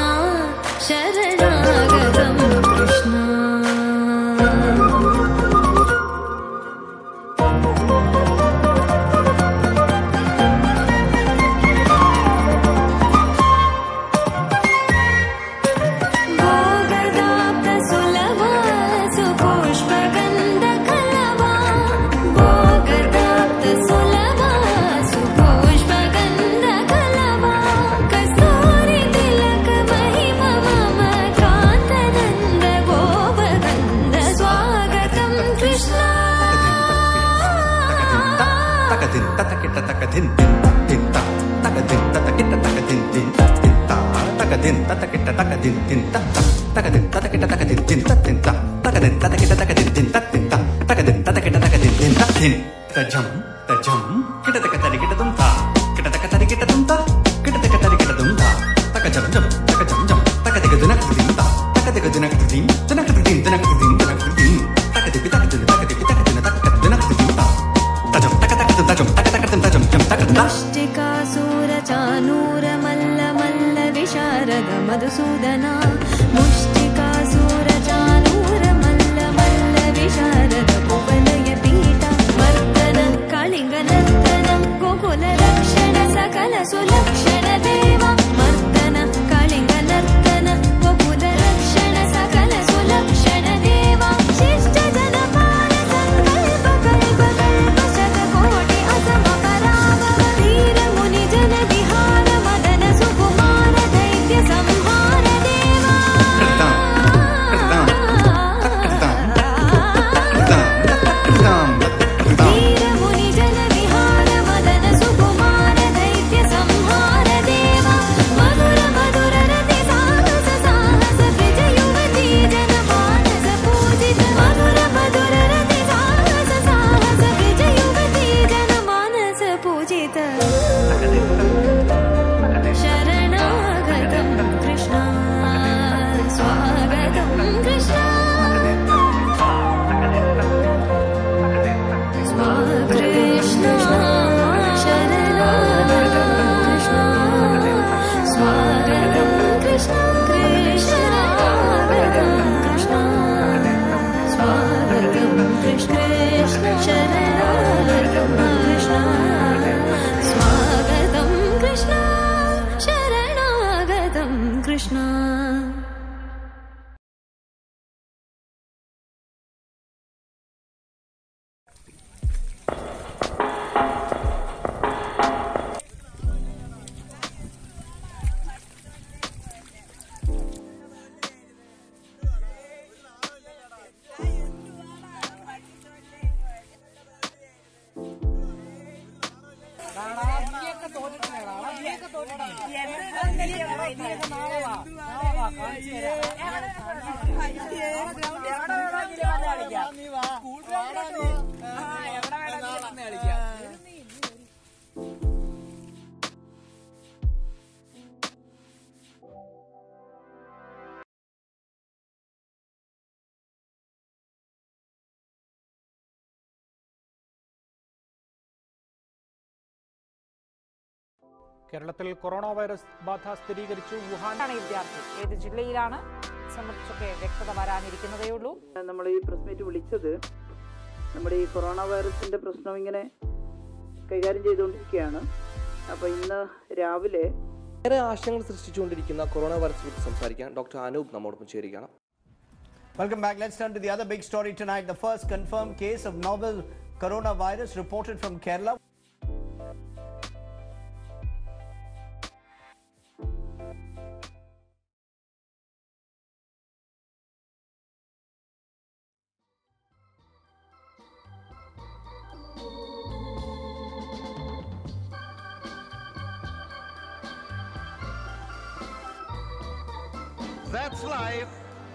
Speaker 9: ಶರಣಾಗತಂ ಕೃಷ್ಣ ಭೋಗದಾಪ್ತ ಸುಲಭ ಸುಪುಷ್ಪಗಂಧ ಕಲವ ಭೋಗದಾಪ್ತ ಸುಲಭ ಸುಪುಷ್ಪಗಂಧ ಕಲವ ಕಸ್ತೂರಿ ತಿಲಕ ಮಹಿಮ ಮಮ ಕಾಂತನಂದ ಗೋಪಗಂಧ ಸ್ವಾಗತಂ ಕೃಷ್ಣ ಮುಷ್ಟಿಕಾಸೂರ ಚಾನೂರ ಮಲ್ಲ ಮಲ್ಲ ವಿಶಾರದ ಮಧುಸೂದನ ಮುಷ್ಟಿಕಾಸೂರ ಚಾನೂರ ಮಲ್ಲ ಮಲ್ಲ ವಿಶಾರದ ಕುವಲಯ ಪೀಠ ಮರ್ದನ ಕಳಿಂಗ ನರ್ತನ ಗೋಕುಲ ರಕ್ಷಣ ಸಕಲ ಸುಲಕ್ಷಣ ದೇವ ಮರ್ದನ ಕಳಿಂಗ ನರ್ತನ ಗೋಕುಲ ರಕ್ಷಣ ಸಕಲ ಸುಲಕ್ಷಣ ದೇವ ಶಿಷ್ಟ ಜನಪಾಲ ಸಂಕಲ್ಪ ಕಲ್ಪ ಕಲ್ಪ ಶತಕೋಟಿ ಅಸಮ ಪರಾಭವ ಧೀರ ಮುನಿ ಜನ ವಿಹಾರ ಮದನ ಸುಕುಮಾರ ದೈತ್ಯ ಸಂಹಾರ ದೇವ ಧೀರ ಮುನಿ ಜನ ವಿಹಾರ ಮದನ ಸುಕುಮಾರ ದೈತ್ಯ ಸಂಹಾರ ದೇವ ಮಧುರ ಮಧುರ ರತಿ ಸಾಹಸ ಸಾಹಸ ಬ್ರಿಜ ಯುವತಿ ಜನ ಮಾನಸ ಪೂಜಿತ ಮಧುರ ಮಧುರ ರತಿ ಸಾಹಸ ಸಾಹಸ ಬ್ರಿಜ ಯುವತಿ ಜನ ಮಾನಸ ಪೂಜಿತ ಶರಣಾಗತಂ ಕೃಷ್ಣ ಸ್ವಾಗತಂ ಕೃಷ್ಣ ಕೃಷ್ಣ ಶರಣಾಗತಂ ಕೃಷ್ಣ ಸ್ವಾಗತಂ ಕೃಷ್ಣ ಕೃಷ್ಣಾಗತಂ ಕೃಷ್ಣ ಸ್ವಾಗತಂ ಕೃಷ್ಣ ಶರಣಾಗತಂ ಕೃಷ್ಣ ಸ್ವಾಗತಂ ಕೃಷ್ಣ ಶರಣಾಗತಂ ಕೃಷ್ಣ
Speaker 10: കേരളത്തിൽ കൊറോണ വൈറസ് ബാധ സ്ഥിരീകരിച്ചു വുഹാൻ
Speaker 11: ആണ് ഈ വിദ്യാർത്ഥി ഏത് ജില്ലയിലാണ് സംബന്ധിച്ചൊക്കെ വ്യക്തത വരാനിരിക്കുന്നതേ ഉള്ളൂ
Speaker 12: നമ്മൾ ഈ പ്രസ് മീറ്റ് വിളിച്ചത് നമ്മുടെ ഈ കൊറോണ വൈറസിന്റെ പ്രശ്നം ഇങ്ങനെ കൈകാര്യം ചെയ്തുകൊണ്ടിരിക്കുകയാണ് അപ്പോൾ ഇന്ന് രാവിലെ
Speaker 13: ഏറെ ആശങ്കകൾ സൃഷ്ടിച്ചുകൊണ്ടിരിക്കുന്ന കൊറോണ വൈറസ് കുറിച്ച് സംസാരിക്കാൻ ഡോക്ടർ അനൂപ് നമ്മോടൊപ്പം ചേരുകയാണ്
Speaker 14: Welcome back. Let's turn to the other big story tonight. The first confirmed case of novel coronavirus reported from Kerala.
Speaker 15: That's life.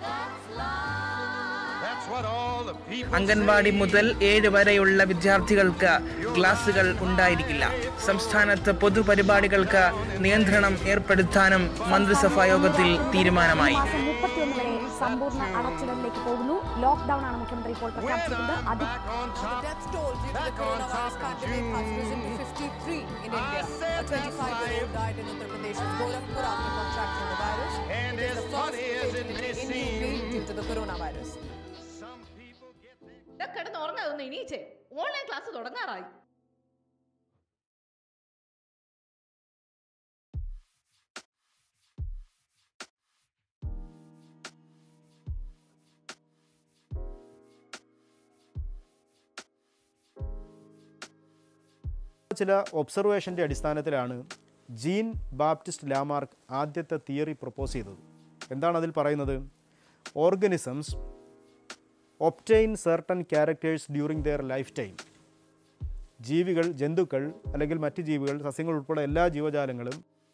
Speaker 15: That's what all the people
Speaker 16: anganwadi മുതൽ ഏഴ് വരെയുള്ള വിദ്യാർത്ഥികൾക്ക് ക്ലാസുകൾ ഉണ്ടായിരിക്കില്ല സംസ്ഥാനത്ത് പൊതുപരിപാടികൾക്ക് നിയന്ത്രണം ഏർപ്പെടുത്താനും മന്ത്രിസഭാ യോഗത്തിൽ തീരുമാനമായി
Speaker 17: മാസം മുപ്പത്തിയൊന്ന് വരെ സമ്പൂർണ്ണ അടച്ചിടലിലേക്ക് പോകുന്നു ലോക്ക്ഡൌൺ ആണ് മുഖ്യമന്ത്രി ഇപ്പോൾ പ്രഖ്യാപിച്ചിട്ടുണ്ട് അത്
Speaker 18: death toll due to the coronavirus pandemic has risen to 53 in India. A 25-year-old died in Uttar Pradesh's Gorakhpur after contracting the virus. It is the first fatality in UP due to the coronavirus.
Speaker 19: കിടന്ന് ഉറങ്ങാതൊന്ന് എണീച്ചേ online class തുടങ്ങാറായി
Speaker 20: ചില ഒബ്സർവേഷൻ്റെ അടിസ്ഥാനത്തിലാണ് Jean Baptiste Lamarck ആദ്യത്തെ theory propose ചെയ്തത് എന്താണ് അതിൽ പറയുന്നത് organisms obtain certain characters during their life time ജീവികൾ ജന്തുക്കൾ അല്ലെങ്കിൽ മറ്റ് ജീവികൾ സസ്യങ്ങൾ ഉൾപ്പെടെ എല്ലാ ജീവജാലങ്ങളും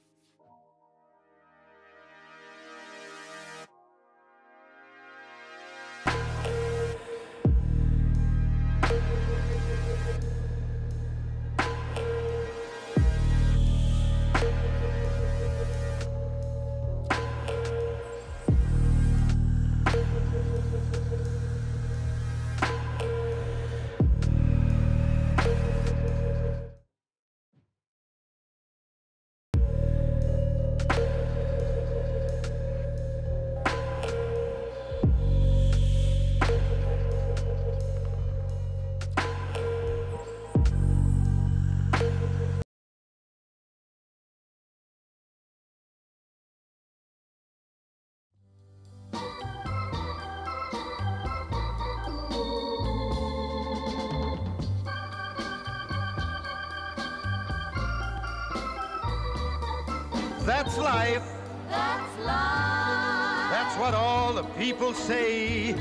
Speaker 15: That's life.
Speaker 18: That's life.
Speaker 15: That's what all the people say.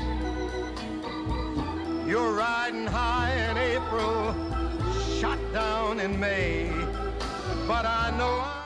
Speaker 15: You're riding high in April, shot down in May. But I know I